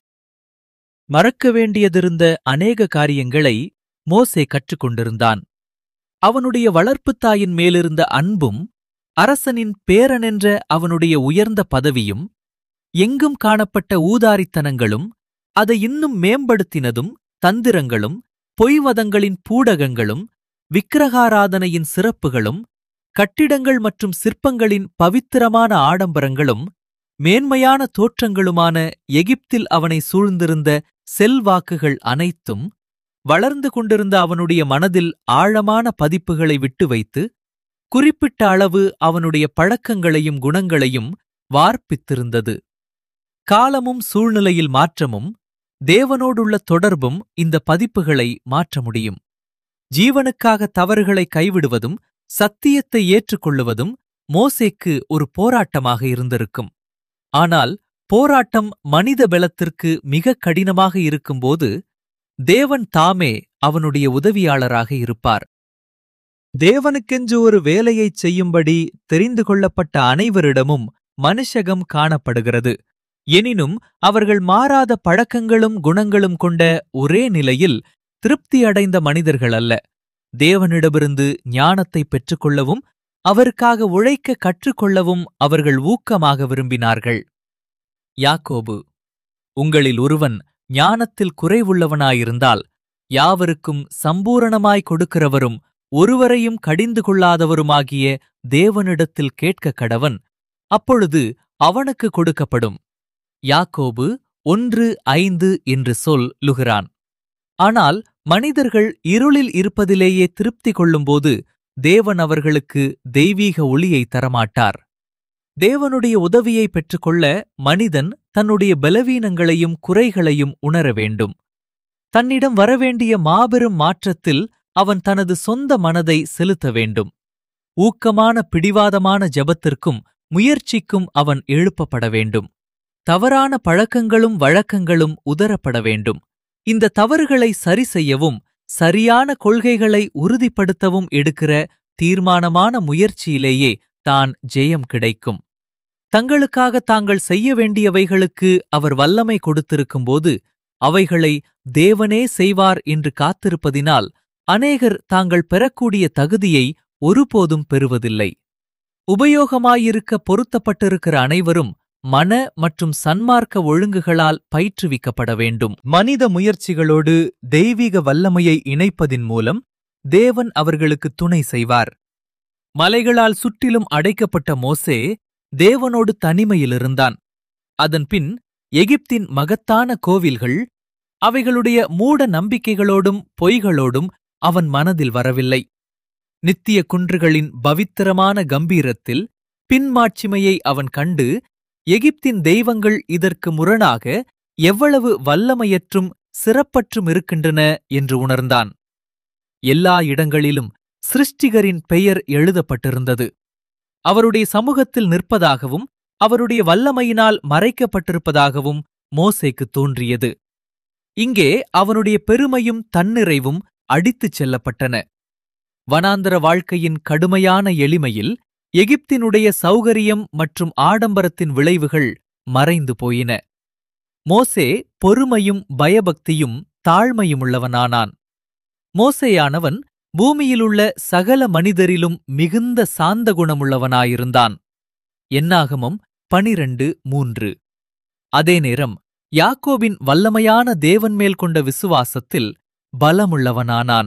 மறக்க வேண்டியதிருந்த அநேக காரியங்களை மோசே கற்றுக்கொண்டிருந்தான் அவனுடைய வளர்ப்புத் தாயின் மேலிருந்த அன்பும் அரசனின் பேரனென்ற அவனுடைய உயர்ந்த பதவியும் எங்கும் காணப்பட்ட ஊதாரித்தனங்களும் அதை இன்னும் மேம்படுத்தினதும் தந்திரங்களும் பொய்வதங்களின் பூடகங்களும் விக்கிரகாராதனையின் சிறப்புகளும் கட்டிடங்கள் மற்றும் சிற்பங்களின் பவித்திரமான ஆடம்பரங்களும் மேன்மையான தோற்றங்களுமான எகிப்தில் அவனை சூழ்ந்திருந்த செல்வாக்குகள் அனைத்தும் வளர்ந்து கொண்டிருந்த அவனுடைய மனதில் ஆழமான பதிப்புகளை விட்டு வைத்து குறிப்பிட்ட அளவு அவனுடைய பழக்கங்களையும் குணங்களையும் வார்ப்பித்திருந்தது காலமும் சூழ்நிலையில் மாற்றமும் தேவனோடுள்ள தொடர்பும் இந்த பதிப்புகளை மாற்ற முடியும் ஜீவனுக்காக தவறுகளை கைவிடுவதும் சத்தியத்தை ஏற்றுக்கொள்ளுவதும் மோசேக்கு ஒரு போராட்டமாக இருந்திருக்கும் ஆனால் போராட்டம் மனித பலத்திற்கு மிக கடினமாக இருக்கும்போது தேவன் தாமே அவனுடைய உதவியாளராக இருப்பார் தேவனுக்கென்று ஒரு வேலையைச் செய்யும்படி தெரிந்து கொள்ளப்பட்ட அனைவரிடமும் மனுஷகம் காணப்படுகிறது எனினும் அவர்கள் மாறாத பழக்கங்களும் குணங்களும் கொண்ட ஒரே நிலையில் திருப்தி அடைந்த மனிதர்கள் அல்ல தேவனிடமிருந்து ஞானத்தை பெற்றுக்கொள்ளவும் அவருக்காக உழைக்க கற்றுக்கொள்ளவும் அவர்கள் ஊக்கமாக விரும்பினார்கள் யாக்கோபு உங்களில் ஒருவன் ஞானத்தில் குறைவுள்ளவனாயிருந்தால் யாவருக்கும் சம்பூரணமாய் கொடுக்கிறவரும் ஒருவரையும் கடிந்து கொள்ளாதவருமாகிய தேவனிடத்தில் கேட்க கடவன் அப்பொழுது அவனுக்கு கொடுக்கப்படும் யாக்கோபு ஒன்று ஐந்து என்று சொல் லுகிறான் ஆனால் மனிதர்கள் இருளில் இருப்பதிலேயே திருப்தி கொள்ளும்போது தேவன் அவர்களுக்கு தெய்வீக ஒளியை தரமாட்டார் தேவனுடைய உதவியை பெற்றுக்கொள்ள மனிதன் தன்னுடைய பலவீனங்களையும் குறைகளையும் உணர வேண்டும் தன்னிடம் வரவேண்டிய மாபெரும் மாற்றத்தில் அவன் தனது சொந்த மனதை செலுத்த வேண்டும் ஊக்கமான பிடிவாதமான ஜபத்திற்கும் முயற்சிக்கும் அவன் எழுப்பப்பட வேண்டும் தவறான பழக்கங்களும் வழக்கங்களும் உதரப்பட வேண்டும் இந்த தவறுகளை சரி செய்யவும் சரியான கொள்கைகளை உறுதிப்படுத்தவும் எடுக்கிற தீர்மானமான முயற்சியிலேயே தான் ஜெயம் கிடைக்கும் தங்களுக்காக தாங்கள் செய்ய வேண்டியவைகளுக்கு அவர் வல்லமை கொடுத்திருக்கும்போது அவைகளை தேவனே செய்வார் என்று காத்திருப்பதினால் அநேகர் தாங்கள் பெறக்கூடிய தகுதியை ஒருபோதும் பெறுவதில்லை உபயோகமாயிருக்க பொருத்தப்பட்டிருக்கிற அனைவரும் மன மற்றும் சன்மார்க்க ஒழுங்குகளால் பயிற்றுவிக்கப்பட வேண்டும் மனித முயற்சிகளோடு தெய்வீக வல்லமையை இணைப்பதின் மூலம் தேவன் அவர்களுக்கு துணை செய்வார் மலைகளால் சுற்றிலும் அடைக்கப்பட்ட மோசே தேவனோடு தனிமையிலிருந்தான் அதன்பின் எகிப்தின் மகத்தான கோவில்கள் அவைகளுடைய மூட நம்பிக்கைகளோடும் பொய்களோடும் அவன் மனதில் வரவில்லை நித்திய குன்றுகளின் பவித்திரமான கம்பீரத்தில் பின்மாட்சிமையை அவன் கண்டு எகிப்தின் தெய்வங்கள் இதற்கு முரணாக எவ்வளவு வல்லமையற்றும் சிறப்பற்றும் இருக்கின்றன என்று உணர்ந்தான் எல்லா இடங்களிலும் சிருஷ்டிகரின் பெயர் எழுதப்பட்டிருந்தது அவருடைய சமூகத்தில் நிற்பதாகவும் அவருடைய வல்லமையினால் மறைக்கப்பட்டிருப்பதாகவும் மோசேக்கு தோன்றியது இங்கே அவனுடைய பெருமையும் தன்னிறைவும் அடித்துச் செல்லப்பட்டன வனாந்தர வாழ்க்கையின் கடுமையான எளிமையில் எகிப்தினுடைய சௌகரியம் மற்றும் ஆடம்பரத்தின் விளைவுகள் மறைந்து போயின மோசே பொறுமையும் பயபக்தியும் தாழ்மையுமுள்ளவனானான் மோசேயானவன் பூமியிலுள்ள சகல மனிதரிலும் மிகுந்த சாந்த குணமுள்ளவனாயிருந்தான் என்னாகமம் பனிரண்டு மூன்று அதே நேரம் யாக்கோபின் வல்லமையான தேவன் மேல் கொண்ட விசுவாசத்தில் பலமுள்ளவனானான்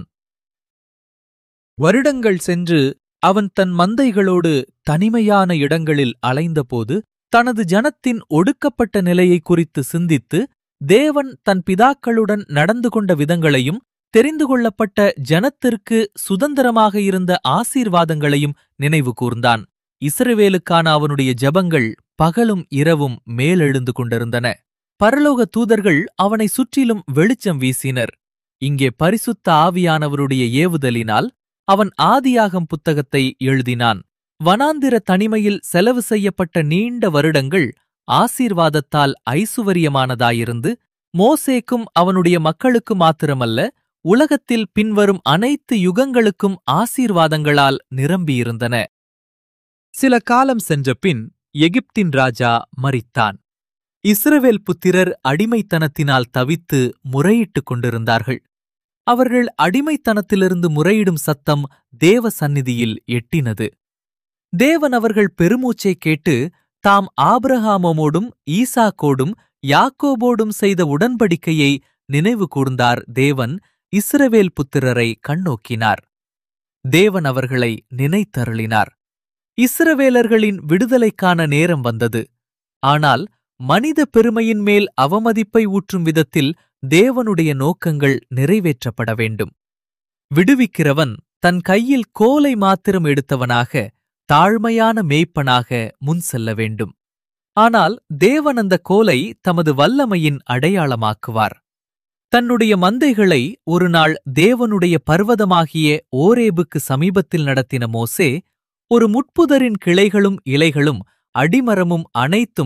வருடங்கள் சென்று அவன் தன் மந்தைகளோடு தனிமையான இடங்களில் அலைந்தபோது தனது ஜனத்தின் ஒடுக்கப்பட்ட நிலையை குறித்து சிந்தித்து தேவன் தன் பிதாக்களுடன் நடந்து கொண்ட விதங்களையும் தெரிந்து கொள்ளப்பட்ட ஜனத்திற்கு சுதந்திரமாக இருந்த ஆசீர்வாதங்களையும் நினைவு கூர்ந்தான் இஸ்ரவேலுக்கான அவனுடைய ஜபங்கள் பகலும் இரவும் மேலெழுந்து கொண்டிருந்தன பரலோக தூதர்கள் அவனை சுற்றிலும் வெளிச்சம் வீசினர் இங்கே பரிசுத்த ஆவியானவருடைய ஏவுதலினால் அவன் ஆதியாகம் புத்தகத்தை எழுதினான் வனாந்திர தனிமையில் செலவு செய்யப்பட்ட நீண்ட வருடங்கள் ஆசீர்வாதத்தால் ஐசுவரியமானதாயிருந்து மோசேக்கும் அவனுடைய மக்களுக்கு மாத்திரமல்ல உலகத்தில் பின்வரும் அனைத்து யுகங்களுக்கும் ஆசீர்வாதங்களால் நிரம்பியிருந்தன சில காலம் சென்ற பின் எகிப்தின் ராஜா மரித்தான் இஸ்ரவேல் புத்திரர் அடிமைத்தனத்தினால் தவித்து முறையிட்டுக் கொண்டிருந்தார்கள் அவர்கள் அடிமைத்தனத்திலிருந்து முறையிடும் சத்தம் தேவ சந்நிதியில் எட்டினது தேவன் அவர்கள் பெருமூச்சைக் கேட்டு தாம் ஆபிரகாமோடும் ஈசாக்கோடும் யாக்கோபோடும் செய்த உடன்படிக்கையை நினைவு கூர்ந்தார் தேவன் இஸ்ரவேல் புத்திரரை கண்ணோக்கினார் தேவன் அவர்களை நினைத்தருளினார் இஸ்ரவேலர்களின் விடுதலைக்கான நேரம் வந்தது ஆனால் மனித பெருமையின் மேல் அவமதிப்பை ஊற்றும் விதத்தில் தேவனுடைய நோக்கங்கள் நிறைவேற்றப்பட வேண்டும் விடுவிக்கிறவன் தன் கையில் கோலை மாத்திரம் எடுத்தவனாக தாழ்மையான மேய்ப்பனாக முன் செல்ல வேண்டும் ஆனால் தேவன் அந்த கோலை தமது வல்லமையின் அடையாளமாக்குவார் தன்னுடைய மந்தைகளை ஒருநாள் தேவனுடைய பர்வதமாகிய ஓரேபுக்கு சமீபத்தில் நடத்தின மோசே ஒரு முட்புதரின் கிளைகளும் இலைகளும் அடிமரமும் அனைத்தும்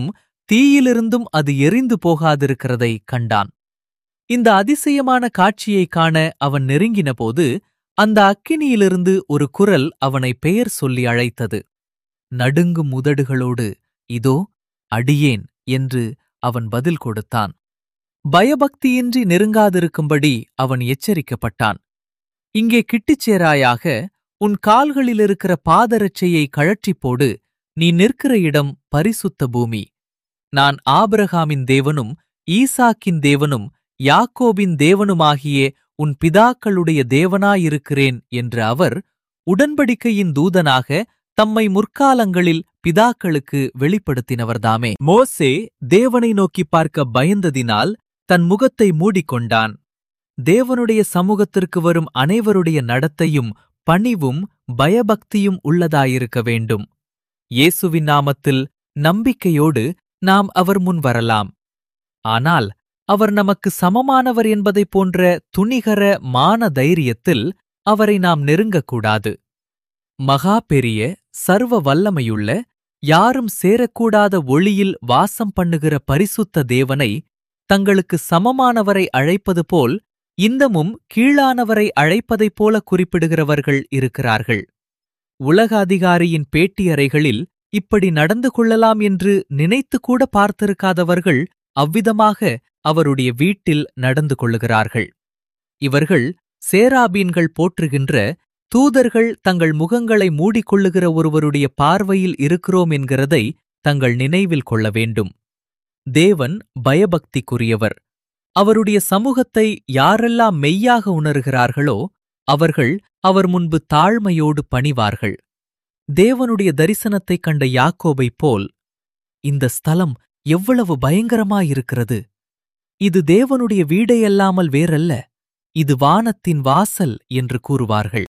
தீயிலிருந்தும் அது எரிந்து போகாதிருக்கிறதை கண்டான் இந்த அதிசயமான காட்சியைக் காண அவன் நெருங்கினபோது அந்த அக்கினியிலிருந்து ஒரு குரல் அவனை பெயர் சொல்லி அழைத்தது நடுங்கும் உதடுகளோடு இதோ அடியேன் என்று அவன் பதில் கொடுத்தான் பயபக்தியின்றி நெருங்காதிருக்கும்படி அவன் எச்சரிக்கப்பட்டான் இங்கே கிட்டிச் சேராயாக உன் கால்களிலிருக்கிற பாதரட்சையை கழற்றிப் போடு நீ நிற்கிற இடம் பரிசுத்த பூமி நான் ஆபிரகாமின் தேவனும் ஈசாக்கின் தேவனும் யாக்கோபின் தேவனுமாகிய உன் பிதாக்களுடைய தேவனாயிருக்கிறேன் என்று அவர் உடன்படிக்கையின் தூதனாக தம்மை முற்காலங்களில் பிதாக்களுக்கு வெளிப்படுத்தினவர்தாமே மோசே தேவனை நோக்கி பார்க்க பயந்ததினால் தன் முகத்தை மூடிக்கொண்டான் தேவனுடைய சமூகத்திற்கு வரும் அனைவருடைய நடத்தையும் பணிவும் பயபக்தியும் உள்ளதாயிருக்க வேண்டும் இயேசுவின் நாமத்தில் நம்பிக்கையோடு நாம் அவர் முன் வரலாம் ஆனால் அவர் நமக்கு சமமானவர் என்பதைப் போன்ற துணிகர மான தைரியத்தில் அவரை நாம் நெருங்கக்கூடாது மகா பெரிய சர்வ வல்லமையுள்ள யாரும் சேரக்கூடாத ஒளியில் வாசம் பண்ணுகிற பரிசுத்த தேவனை தங்களுக்கு சமமானவரை அழைப்பது போல் இந்தமும் கீழானவரை அழைப்பதைப் போல குறிப்பிடுகிறவர்கள் இருக்கிறார்கள் உலக அதிகாரியின் பேட்டியறைகளில் இப்படி நடந்து கொள்ளலாம் என்று நினைத்துக்கூட பார்த்திருக்காதவர்கள் அவ்விதமாக அவருடைய வீட்டில் நடந்து கொள்ளுகிறார்கள் இவர்கள் சேராபீன்கள் போற்றுகின்ற தூதர்கள் தங்கள் முகங்களை மூடிக்கொள்ளுகிற ஒருவருடைய பார்வையில் இருக்கிறோம் என்கிறதை தங்கள் நினைவில் கொள்ள வேண்டும் தேவன் பயபக்திக்குரியவர் அவருடைய சமூகத்தை யாரெல்லாம் மெய்யாக உணர்கிறார்களோ அவர்கள் அவர் முன்பு தாழ்மையோடு பணிவார்கள் தேவனுடைய தரிசனத்தைக் கண்ட யாக்கோபைப் போல் இந்த ஸ்தலம் எவ்வளவு பயங்கரமாயிருக்கிறது இது தேவனுடைய வீடையல்லாமல் வேறல்ல இது வானத்தின் வாசல் என்று கூறுவார்கள்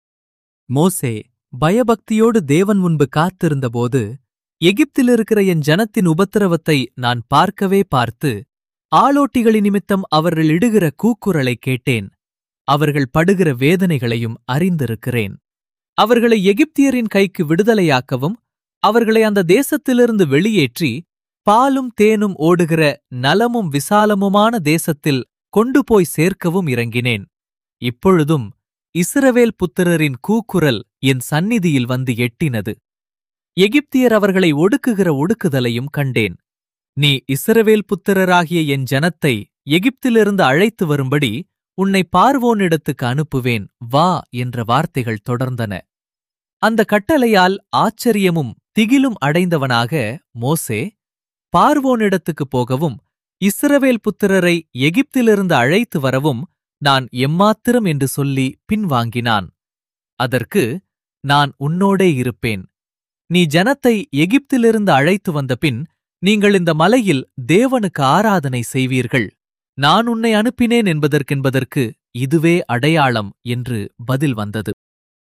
மோசே பயபக்தியோடு தேவன் முன்பு காத்திருந்தபோது எகிப்திலிருக்கிற என் ஜனத்தின் உபத்திரவத்தை நான் பார்க்கவே பார்த்து ஆளோட்டிகளின் நிமித்தம் அவர்கள் இடுகிற கூக்குரலைக் கேட்டேன் அவர்கள் படுகிற வேதனைகளையும் அறிந்திருக்கிறேன் அவர்களை எகிப்தியரின் கைக்கு விடுதலையாக்கவும் அவர்களை அந்த தேசத்திலிருந்து வெளியேற்றி பாலும் தேனும் ஓடுகிற நலமும் விசாலமுமான தேசத்தில் கொண்டு போய் சேர்க்கவும் இறங்கினேன் இப்பொழுதும் இஸ்ரவேல் புத்திரரின் கூக்குரல் என் சந்நிதியில் வந்து எட்டினது எகிப்தியர் அவர்களை ஒடுக்குகிற ஒடுக்குதலையும் கண்டேன் நீ இஸ்ரவேல் புத்திரராகிய என் ஜனத்தை எகிப்திலிருந்து அழைத்து வரும்படி உன்னை பார்வோனிடத்துக்கு அனுப்புவேன் வா என்ற வார்த்தைகள் தொடர்ந்தன அந்த கட்டளையால் ஆச்சரியமும் திகிலும் அடைந்தவனாக மோசே பார்வோனிடத்துக்குப் போகவும் இஸ்ரவேல் புத்திரரை எகிப்திலிருந்து அழைத்து வரவும் நான் எம்மாத்திரம் என்று சொல்லி பின்வாங்கினான் அதற்கு நான் உன்னோடே இருப்பேன் நீ ஜனத்தை எகிப்திலிருந்து அழைத்து வந்தபின் நீங்கள் இந்த மலையில் தேவனுக்கு ஆராதனை செய்வீர்கள் நான் உன்னை அனுப்பினேன் என்பதற்கென்பதற்கு இதுவே அடையாளம் என்று பதில் வந்தது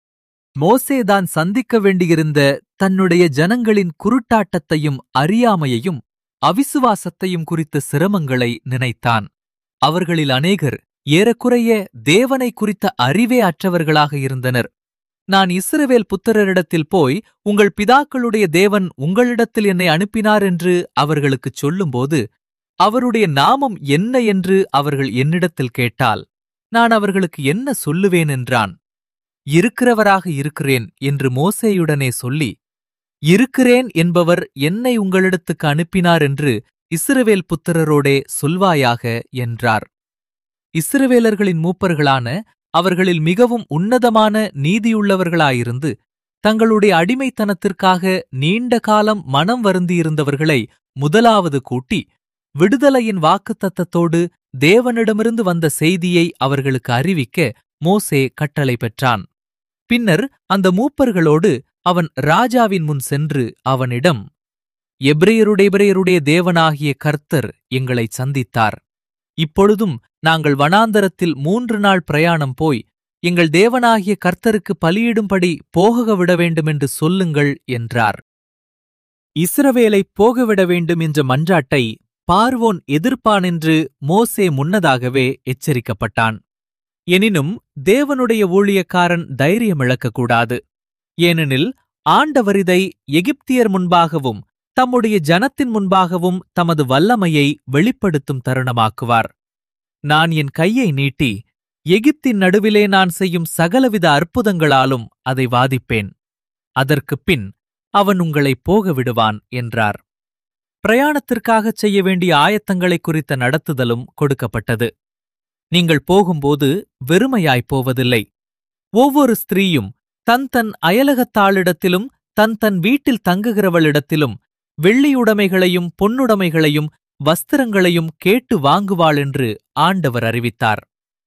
மோசேதான் சந்திக்க வேண்டியிருந்த தன்னுடைய ஜனங்களின் குருட்டாட்டத்தையும் அறியாமையையும் அவிசுவாசத்தையும் குறித்த சிரமங்களை நினைத்தான் அவர்களில் அநேகர் ஏறக்குறைய தேவனை குறித்த அறிவே அற்றவர்களாக இருந்தனர் நான் இஸ்ரவேல் புத்திரரிடத்தில் போய் உங்கள் பிதாக்களுடைய தேவன் உங்களிடத்தில் என்னை அனுப்பினார் என்று அவர்களுக்குச் சொல்லும்போது அவருடைய நாமம் என்ன என்று அவர்கள் என்னிடத்தில் கேட்டால் நான் அவர்களுக்கு என்ன சொல்லுவேன் என்றான் இருக்கிறவராக இருக்கிறேன் என்று மோசேயுடனே சொல்லி இருக்கிறேன் என்பவர் என்னை உங்களிடத்துக்கு அனுப்பினார் என்று இஸ்ரவேல் புத்திரரோடே சொல்வாயாக என்றார் இஸ்ரவேலர்களின் மூப்பர்களான அவர்களில் மிகவும் உன்னதமான நீதியுள்ளவர்களாயிருந்து தங்களுடைய அடிமைத்தனத்திற்காக நீண்ட காலம் மனம் வருந்தியிருந்தவர்களை முதலாவது கூட்டி விடுதலையின் வாக்குத்தத்தத்தோடு தேவனிடமிருந்து வந்த செய்தியை அவர்களுக்கு அறிவிக்க மோசே கட்டளை பெற்றான் பின்னர் அந்த மூப்பர்களோடு அவன் ராஜாவின் முன் சென்று அவனிடம் எபிரேயருடைய தேவனாகிய கர்த்தர் எங்களைச் சந்தித்தார் இப்பொழுதும் நாங்கள் வனாந்தரத்தில் மூன்று நாள் பிரயாணம் போய் எங்கள் தேவனாகிய கர்த்தருக்கு பலியிடும்படி போக விட வேண்டுமென்று சொல்லுங்கள் என்றார் இஸ்ரவேலை போகவிட வேண்டும் என்ற மன்றாட்டை பார்வோன் எதிர்ப்பானென்று மோசே முன்னதாகவே எச்சரிக்கப்பட்டான் எனினும் தேவனுடைய ஊழியக்காரன் தைரியமிழக்கக்கூடாது ஏனெனில் ஆண்டவர் இதை எகிப்தியர் முன்பாகவும் தம்முடைய ஜனத்தின் முன்பாகவும் தமது வல்லமையை வெளிப்படுத்தும் தருணமாக்குவார் நான் என் கையை நீட்டி எகிப்தின் நடுவிலே நான் செய்யும் சகலவித அற்புதங்களாலும் அதை வாதிப்பேன் அதற்குப் பின் அவன் உங்களை போக விடுவான் என்றார் பிரயாணத்திற்காகச் செய்ய வேண்டிய ஆயத்தங்களை குறித்த நடத்துதலும் கொடுக்கப்பட்டது நீங்கள் போகும்போது வெறுமையாய்ப் போவதில்லை ஒவ்வொரு ஸ்திரீயும் தன் தன் அயலகத்தாளிடத்திலும் தன் தன் வீட்டில் தங்குகிறவளிடத்திலும் வெள்ளியுடைமைகளையும் பொன்னுடைமைகளையும் வஸ்திரங்களையும் கேட்டு வாங்குவாள் என்று ஆண்டவர் அறிவித்தார்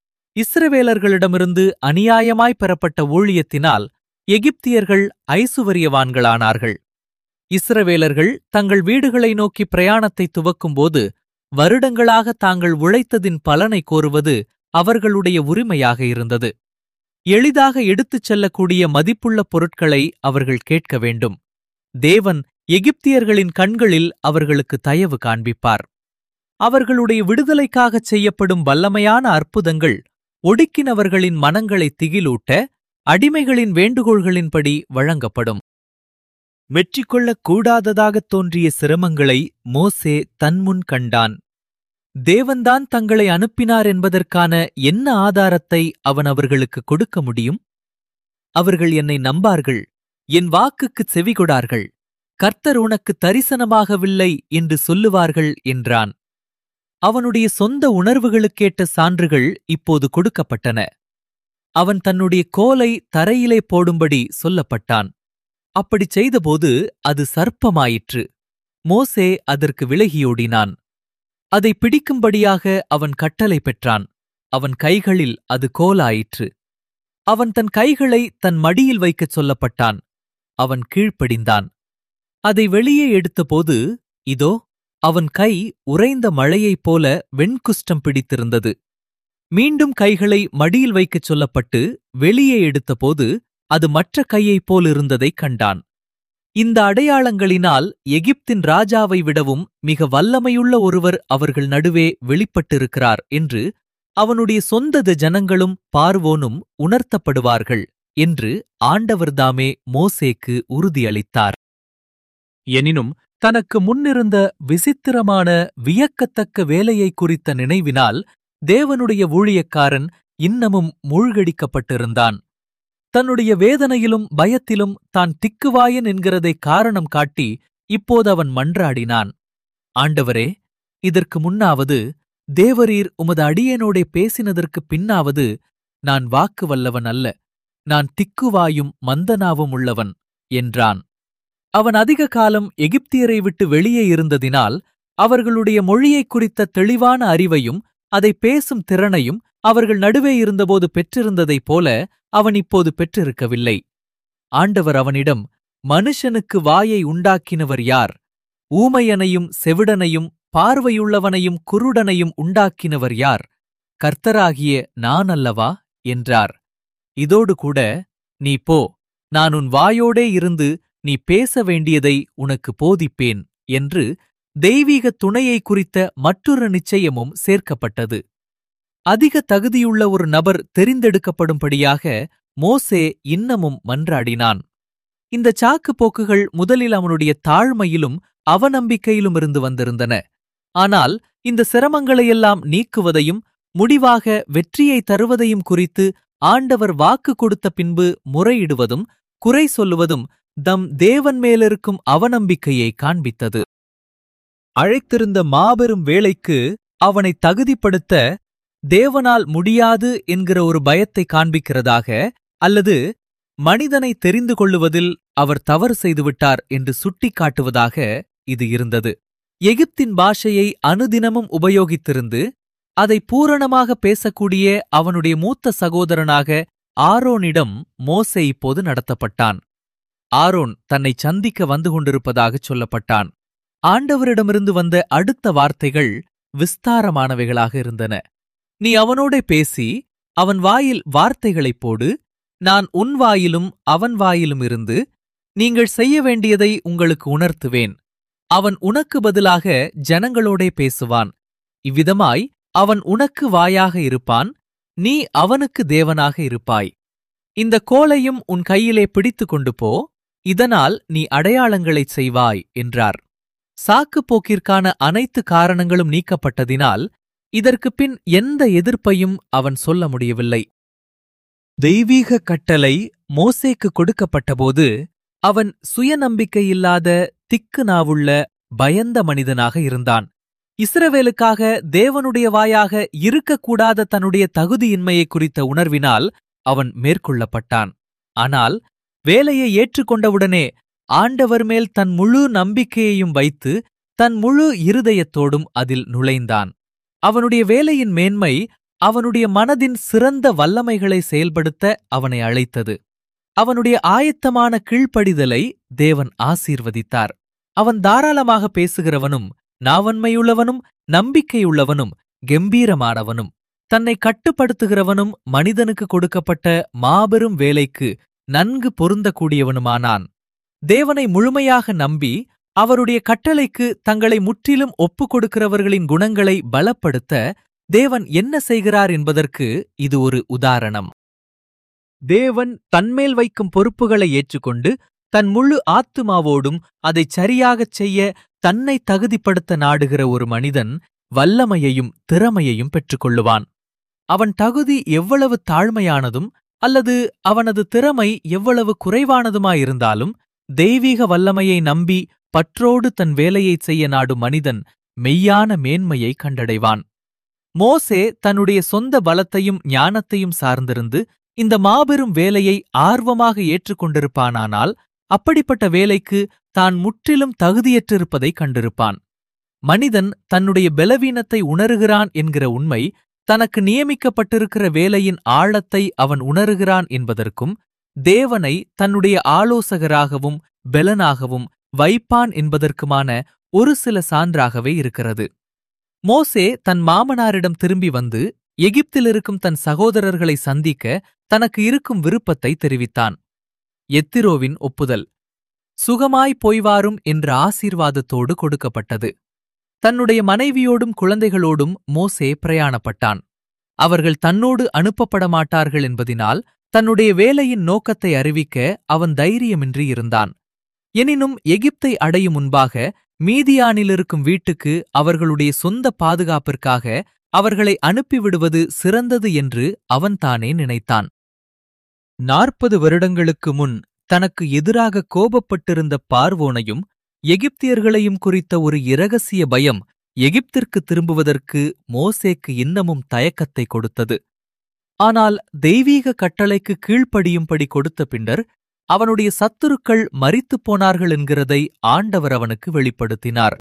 இஸ்ரவேலர்களிடமிருந்து அநியாயமாய் பெறப்பட்ட ஊழியத்தினால் எகிப்தியர்கள் ஐசுவரியவான்களானார்கள் இஸ்ரவேலர்கள் தங்கள் வீடுகளை நோக்கி பிரயாணத்தை துவக்கும்போது வருடங்களாக தாங்கள் உழைத்ததின் பலனை கோருவது அவர்களுடைய உரிமையாக இருந்தது எளிதாக எடுத்துச் செல்லக்கூடிய மதிப்புள்ள பொருட்களை அவர்கள் கேட்க வேண்டும் தேவன் எகிப்தியர்களின் கண்களில் அவர்களுக்கு தயவு காண்பிப்பார் அவர்களுடைய விடுதலைக்காகச் செய்யப்படும் வல்லமையான அற்புதங்கள் ஒடுக்கினவர்களின் மனங்களை திகிலூட்ட அடிமைகளின் வேண்டுகோள்களின்படி வழங்கப்படும் வெற்றி கொள்ளக் கூடாததாகத் தோன்றிய சிரமங்களை மோசே தன்முன் கண்டான் தேவன்தான் தங்களை அனுப்பினார் என்பதற்கான என்ன ஆதாரத்தை அவன் அவர்களுக்கு கொடுக்க முடியும் அவர்கள் என்னை நம்பார்கள் என் வாக்குக்குச் செவிகொடார்கள் கர்த்தர் உனக்கு தரிசனமாகவில்லை என்று சொல்லுவார்கள் என்றான் அவனுடைய சொந்த உணர்வுகளுக்கேற்ற சான்றுகள் இப்போது கொடுக்கப்பட்டன அவன் தன்னுடைய கோலை தரையிலே போடும்படி சொல்லப்பட்டான் அப்படிச் செய்தபோது அது சர்ப்பமாயிற்று மோசே அதற்கு விலகியோடினான் அதை பிடிக்கும்படியாக அவன் கட்டளை பெற்றான் அவன் கைகளில் அது கோலாயிற்று அவன் தன் கைகளை தன் மடியில் வைக்கச் சொல்லப்பட்டான் அவன் கீழ்ப்படிந்தான் அதை வெளியே எடுத்தபோது இதோ அவன் கை உறைந்த மழையைப் போல வெண்குஷ்டம் பிடித்திருந்தது மீண்டும் கைகளை மடியில் வைக்கச் சொல்லப்பட்டு வெளியே எடுத்தபோது அது மற்ற கையைப் போலிருந்ததைக் கண்டான் இந்த அடையாளங்களினால் எகிப்தின் ராஜாவை விடவும் மிக வல்லமையுள்ள ஒருவர் அவர்கள் நடுவே வெளிப்பட்டிருக்கிறார் என்று அவனுடைய சொந்தத ஜனங்களும் பார்வோனும் உணர்த்தப்படுவார்கள் என்று ஆண்டவர்தாமே மோசேக்கு உறுதியளித்தார் எனினும் தனக்கு முன்னிருந்த விசித்திரமான வியக்கத்தக்க வேலையை குறித்த நினைவினால் தேவனுடைய ஊழியக்காரன் இன்னமும் மூழ்கடிக்கப்பட்டிருந்தான் தன்னுடைய வேதனையிலும் பயத்திலும் தான் திக்குவாயன் என்கிறதை காரணம் காட்டி இப்போது அவன் மன்றாடினான் ஆண்டவரே இதற்கு முன்னாவது தேவரீர் உமது அடியேனோடே பேசினதற்குப் பின்னாவது நான் வாக்கு வல்லவன் அல்ல நான் திக்குவாயும் மந்தனாவும் உள்ளவன் என்றான் அவன் அதிக காலம் எகிப்தியரை விட்டு வெளியே இருந்ததினால் அவர்களுடைய மொழியைக் குறித்த தெளிவான அறிவையும் அதை பேசும் திறனையும் அவர்கள் நடுவே இருந்தபோது பெற்றிருந்ததைப் போல அவன் இப்போது பெற்றிருக்கவில்லை ஆண்டவர் அவனிடம் மனுஷனுக்கு வாயை உண்டாக்கினவர் யார் ஊமையனையும் செவிடனையும் பார்வையுள்ளவனையும் குருடனையும் உண்டாக்கினவர் யார் கர்த்தராகிய நான் அல்லவா என்றார் இதோடு கூட நீ போ நான் உன் வாயோடே இருந்து நீ பேச வேண்டியதை உனக்கு போதிப்பேன் என்று தெய்வீக துணையை குறித்த மற்றொரு நிச்சயமும் சேர்க்கப்பட்டது அதிக தகுதியுள்ள ஒரு நபர் தெரிந்தெடுக்கப்படும்படியாக மோசே இன்னமும் மன்றாடினான் இந்த சாக்கு போக்குகள் முதலில் அவனுடைய தாழ்மையிலும் அவநம்பிக்கையிலும் இருந்து வந்திருந்தன ஆனால் இந்த சிரமங்களையெல்லாம் நீக்குவதையும் முடிவாக வெற்றியை தருவதையும் குறித்து ஆண்டவர் வாக்கு கொடுத்த பின்பு முறையிடுவதும் குறை சொல்லுவதும் தம் தேவன் மேலிருக்கும் அவநம்பிக்கையை காண்பித்தது அழைத்திருந்த மாபெரும் வேலைக்கு அவனை தகுதிப்படுத்த தேவனால் முடியாது என்கிற ஒரு பயத்தை காண்பிக்கிறதாக அல்லது மனிதனை தெரிந்து கொள்ளுவதில் அவர் தவறு செய்துவிட்டார் என்று சுட்டிக்காட்டுவதாக இது இருந்தது எகிப்தின் பாஷையை அனுதினமும் உபயோகித்திருந்து அதை பூரணமாக பேசக்கூடிய அவனுடைய மூத்த சகோதரனாக ஆரோனிடம் மோசே இப்போது நடத்தப்பட்டான் ஆரோன் தன்னை சந்திக்க வந்து கொண்டிருப்பதாகச் சொல்லப்பட்டான் ஆண்டவரிடமிருந்து வந்த அடுத்த வார்த்தைகள் விஸ்தாரமானவைகளாக இருந்தன நீ அவனோடே பேசி அவன் வாயில் வார்த்தைகளைப் போடு நான் உன் வாயிலும் அவன் வாயிலும் இருந்து நீங்கள் செய்ய வேண்டியதை உங்களுக்கு உணர்த்துவேன் அவன் உனக்கு பதிலாக ஜனங்களோடே பேசுவான் இவ்விதமாய் அவன் உனக்கு வாயாக இருப்பான் நீ அவனுக்கு தேவனாக இருப்பாய் இந்த கோலையும் உன் கையிலே பிடித்துக் கொண்டு போ இதனால் நீ அடையாளங்களைச் செய்வாய் என்றார் சாக்குப் போக்கிற்கான அனைத்து காரணங்களும் நீக்கப்பட்டதினால் இதற்குப் பின் எந்த எதிர்ப்பையும் அவன் சொல்ல முடியவில்லை தெய்வீக கட்டளை மோசேக்கு கொடுக்கப்பட்டபோது அவன் சுயநம்பிக்கையில்லாத திக்கு நாவுள்ள பயந்த மனிதனாக இருந்தான் இஸ்ரவேலுக்காக தேவனுடைய வாயாக இருக்கக்கூடாத தன்னுடைய தகுதியின்மையை குறித்த உணர்வினால் அவன் மேற்கொள்ளப்பட்டான் ஆனால் வேலையை ஏற்றுக்கொண்டவுடனே ஆண்டவர் மேல் தன் முழு நம்பிக்கையையும் வைத்து தன் முழு இருதயத்தோடும் அதில் நுழைந்தான் அவனுடைய வேலையின் மேன்மை அவனுடைய மனதின் சிறந்த வல்லமைகளை செயல்படுத்த அவனை அழைத்தது அவனுடைய ஆயத்தமான கீழ்ப்படிதலை தேவன் ஆசீர்வதித்தார் அவன் தாராளமாக பேசுகிறவனும் நாவன்மையுள்ளவனும் நம்பிக்கையுள்ளவனும் கெம்பீரமானவனும் தன்னை கட்டுப்படுத்துகிறவனும் மனிதனுக்கு கொடுக்கப்பட்ட மாபெரும் வேலைக்கு நன்கு பொருந்தக்கூடியவனுமானான் தேவனை முழுமையாக நம்பி அவருடைய கட்டளைக்கு தங்களை முற்றிலும் ஒப்புக் கொடுக்கிறவர்களின் குணங்களை பலப்படுத்த தேவன் என்ன செய்கிறார் என்பதற்கு இது ஒரு உதாரணம் தேவன் தன்மேல் வைக்கும் பொறுப்புகளை ஏற்றுக்கொண்டு தன் முழு ஆத்துமாவோடும் அதைச் சரியாகச் செய்ய தன்னை தகுதிப்படுத்த நாடுகிற ஒரு மனிதன் வல்லமையையும் திறமையையும் பெற்றுக்கொள்ளுவான் அவன் தகுதி எவ்வளவு தாழ்மையானதும் அல்லது அவனது திறமை எவ்வளவு குறைவானதுமாயிருந்தாலும் தெய்வீக வல்லமையை நம்பி பற்றோடு தன் வேலையைச் செய்ய நாடும் மனிதன் மெய்யான மேன்மையை கண்டடைவான் மோசே தன்னுடைய சொந்த பலத்தையும் ஞானத்தையும் சார்ந்திருந்து இந்த மாபெரும் வேலையை ஆர்வமாக ஏற்றுக்கொண்டிருப்பானானால் அப்படிப்பட்ட வேலைக்கு தான் முற்றிலும் தகுதியற்றிருப்பதை கண்டிருப்பான் மனிதன் தன்னுடைய பலவீனத்தை உணருகிறான் என்கிற உண்மை தனக்கு நியமிக்கப்பட்டிருக்கிற வேலையின் ஆழத்தை அவன் உணருகிறான் என்பதற்கும் தேவனை தன்னுடைய ஆலோசகராகவும் பெலனாகவும் வைப்பான் என்பதற்குமான ஒரு சில சான்றாகவே இருக்கிறது மோசே தன் மாமனாரிடம் திரும்பி வந்து எகிப்தில் இருக்கும் தன் சகோதரர்களை சந்திக்க தனக்கு இருக்கும் விருப்பத்தை தெரிவித்தான் எத்திரோவின் ஒப்புதல் சுகமாய் போய்வாரும் என்ற ஆசீர்வாதத்தோடு கொடுக்கப்பட்டது தன்னுடைய மனைவியோடும் குழந்தைகளோடும் மோசே பிரயாணப்பட்டான் அவர்கள் தன்னோடு அனுப்பப்பட மாட்டார்கள் என்பதினால் தன்னுடைய வேலையின் நோக்கத்தை அறிவிக்க அவன் தைரியமின்றி இருந்தான் எனினும் எகிப்தை அடையும் முன்பாக மீதியானிலிருக்கும் வீட்டுக்கு அவர்களுடைய சொந்த பாதுகாப்பிற்காக அவர்களை அனுப்பிவிடுவது சிறந்தது என்று அவன்தானே நினைத்தான் நாற்பது வருடங்களுக்கு முன் தனக்கு எதிராக கோபப்பட்டிருந்த பார்வோனையும் எகிப்தியர்களையும் குறித்த ஒரு இரகசிய பயம் எகிப்திற்கு திரும்புவதற்கு மோசேக்கு இன்னமும் தயக்கத்தை கொடுத்தது ஆனால் தெய்வீக கட்டளைக்கு கீழ்ப்படியும்படி கொடுத்த பின்னர் அவனுடைய சத்துருக்கள் மரித்துப் போனார்கள் என்கிறதை ஆண்டவர் அவனுக்கு வெளிப்படுத்தினார்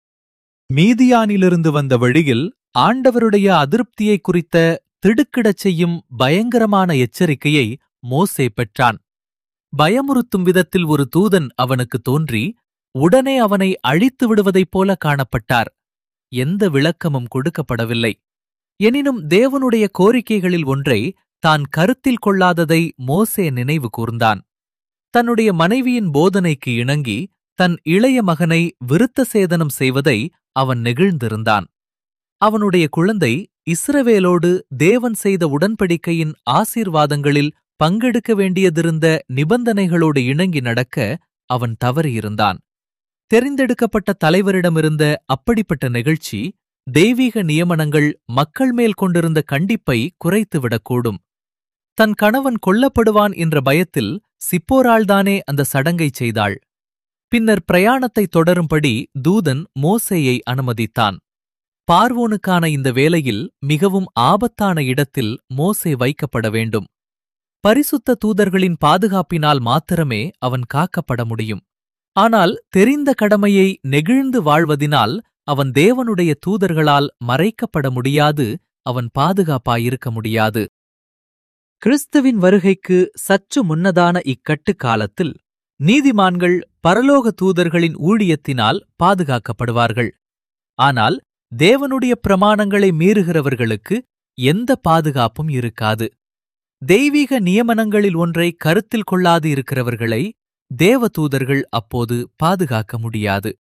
மீதியானிலிருந்து வந்த வழியில் ஆண்டவருடைய அதிருப்தியை குறித்த திடுக்கிடச் செய்யும் பயங்கரமான எச்சரிக்கையை மோசே பெற்றான் பயமுறுத்தும் விதத்தில் ஒரு தூதன் அவனுக்கு தோன்றி உடனே அவனை அழித்து விடுவதைப் போல காணப்பட்டார் எந்த விளக்கமும் கொடுக்கப்படவில்லை எனினும் தேவனுடைய கோரிக்கைகளில் ஒன்றை தான் கருத்தில் கொள்ளாததை மோசே நினைவு கூர்ந்தான் தன்னுடைய மனைவியின் போதனைக்கு இணங்கி தன் இளைய மகனை விருத்த சேதனம் செய்வதை அவன் நெகிழ்ந்திருந்தான் அவனுடைய குழந்தை இஸ்ரவேலோடு தேவன் செய்த உடன்படிக்கையின் ஆசீர்வாதங்களில் பங்கெடுக்க வேண்டியதிருந்த நிபந்தனைகளோடு இணங்கி நடக்க அவன் தவறியிருந்தான் தெரிந்தெடுக்கப்பட்ட தலைவரிடமிருந்த அப்படிப்பட்ட நிகழ்ச்சி தெய்வீக நியமனங்கள் மக்கள் மேல் கொண்டிருந்த கண்டிப்பை குறைத்துவிடக்கூடும் தன் கணவன் கொல்லப்படுவான் என்ற பயத்தில் சிப்போராள்தானே அந்த சடங்கைச் செய்தாள் பின்னர் பிரயாணத்தை தொடரும்படி தூதன் மோசேயை அனுமதித்தான் பார்வோனுக்கான இந்த வேலையில் மிகவும் ஆபத்தான இடத்தில் மோசே வைக்கப்பட வேண்டும் பரிசுத்த தூதர்களின் பாதுகாப்பினால் மாத்திரமே அவன் காக்கப்பட முடியும் ஆனால் தெரிந்த கடமையை நெகிழ்ந்து வாழ்வதினால் அவன் தேவனுடைய தூதர்களால் மறைக்கப்பட முடியாது அவன் பாதுகாப்பாயிருக்க முடியாது கிறிஸ்துவின் வருகைக்கு சற்று முன்னதான இக்கட்டு காலத்தில் நீதிமான்கள் பரலோக தூதர்களின் ஊழியத்தினால் பாதுகாக்கப்படுவார்கள் ஆனால் தேவனுடைய பிரமாணங்களை மீறுகிறவர்களுக்கு எந்த பாதுகாப்பும் இருக்காது தெய்வீக நியமனங்களில் ஒன்றை கருத்தில் கொள்ளாது இருக்கிறவர்களை தேவதூதர்கள் அப்போது பாதுகாக்க முடியாது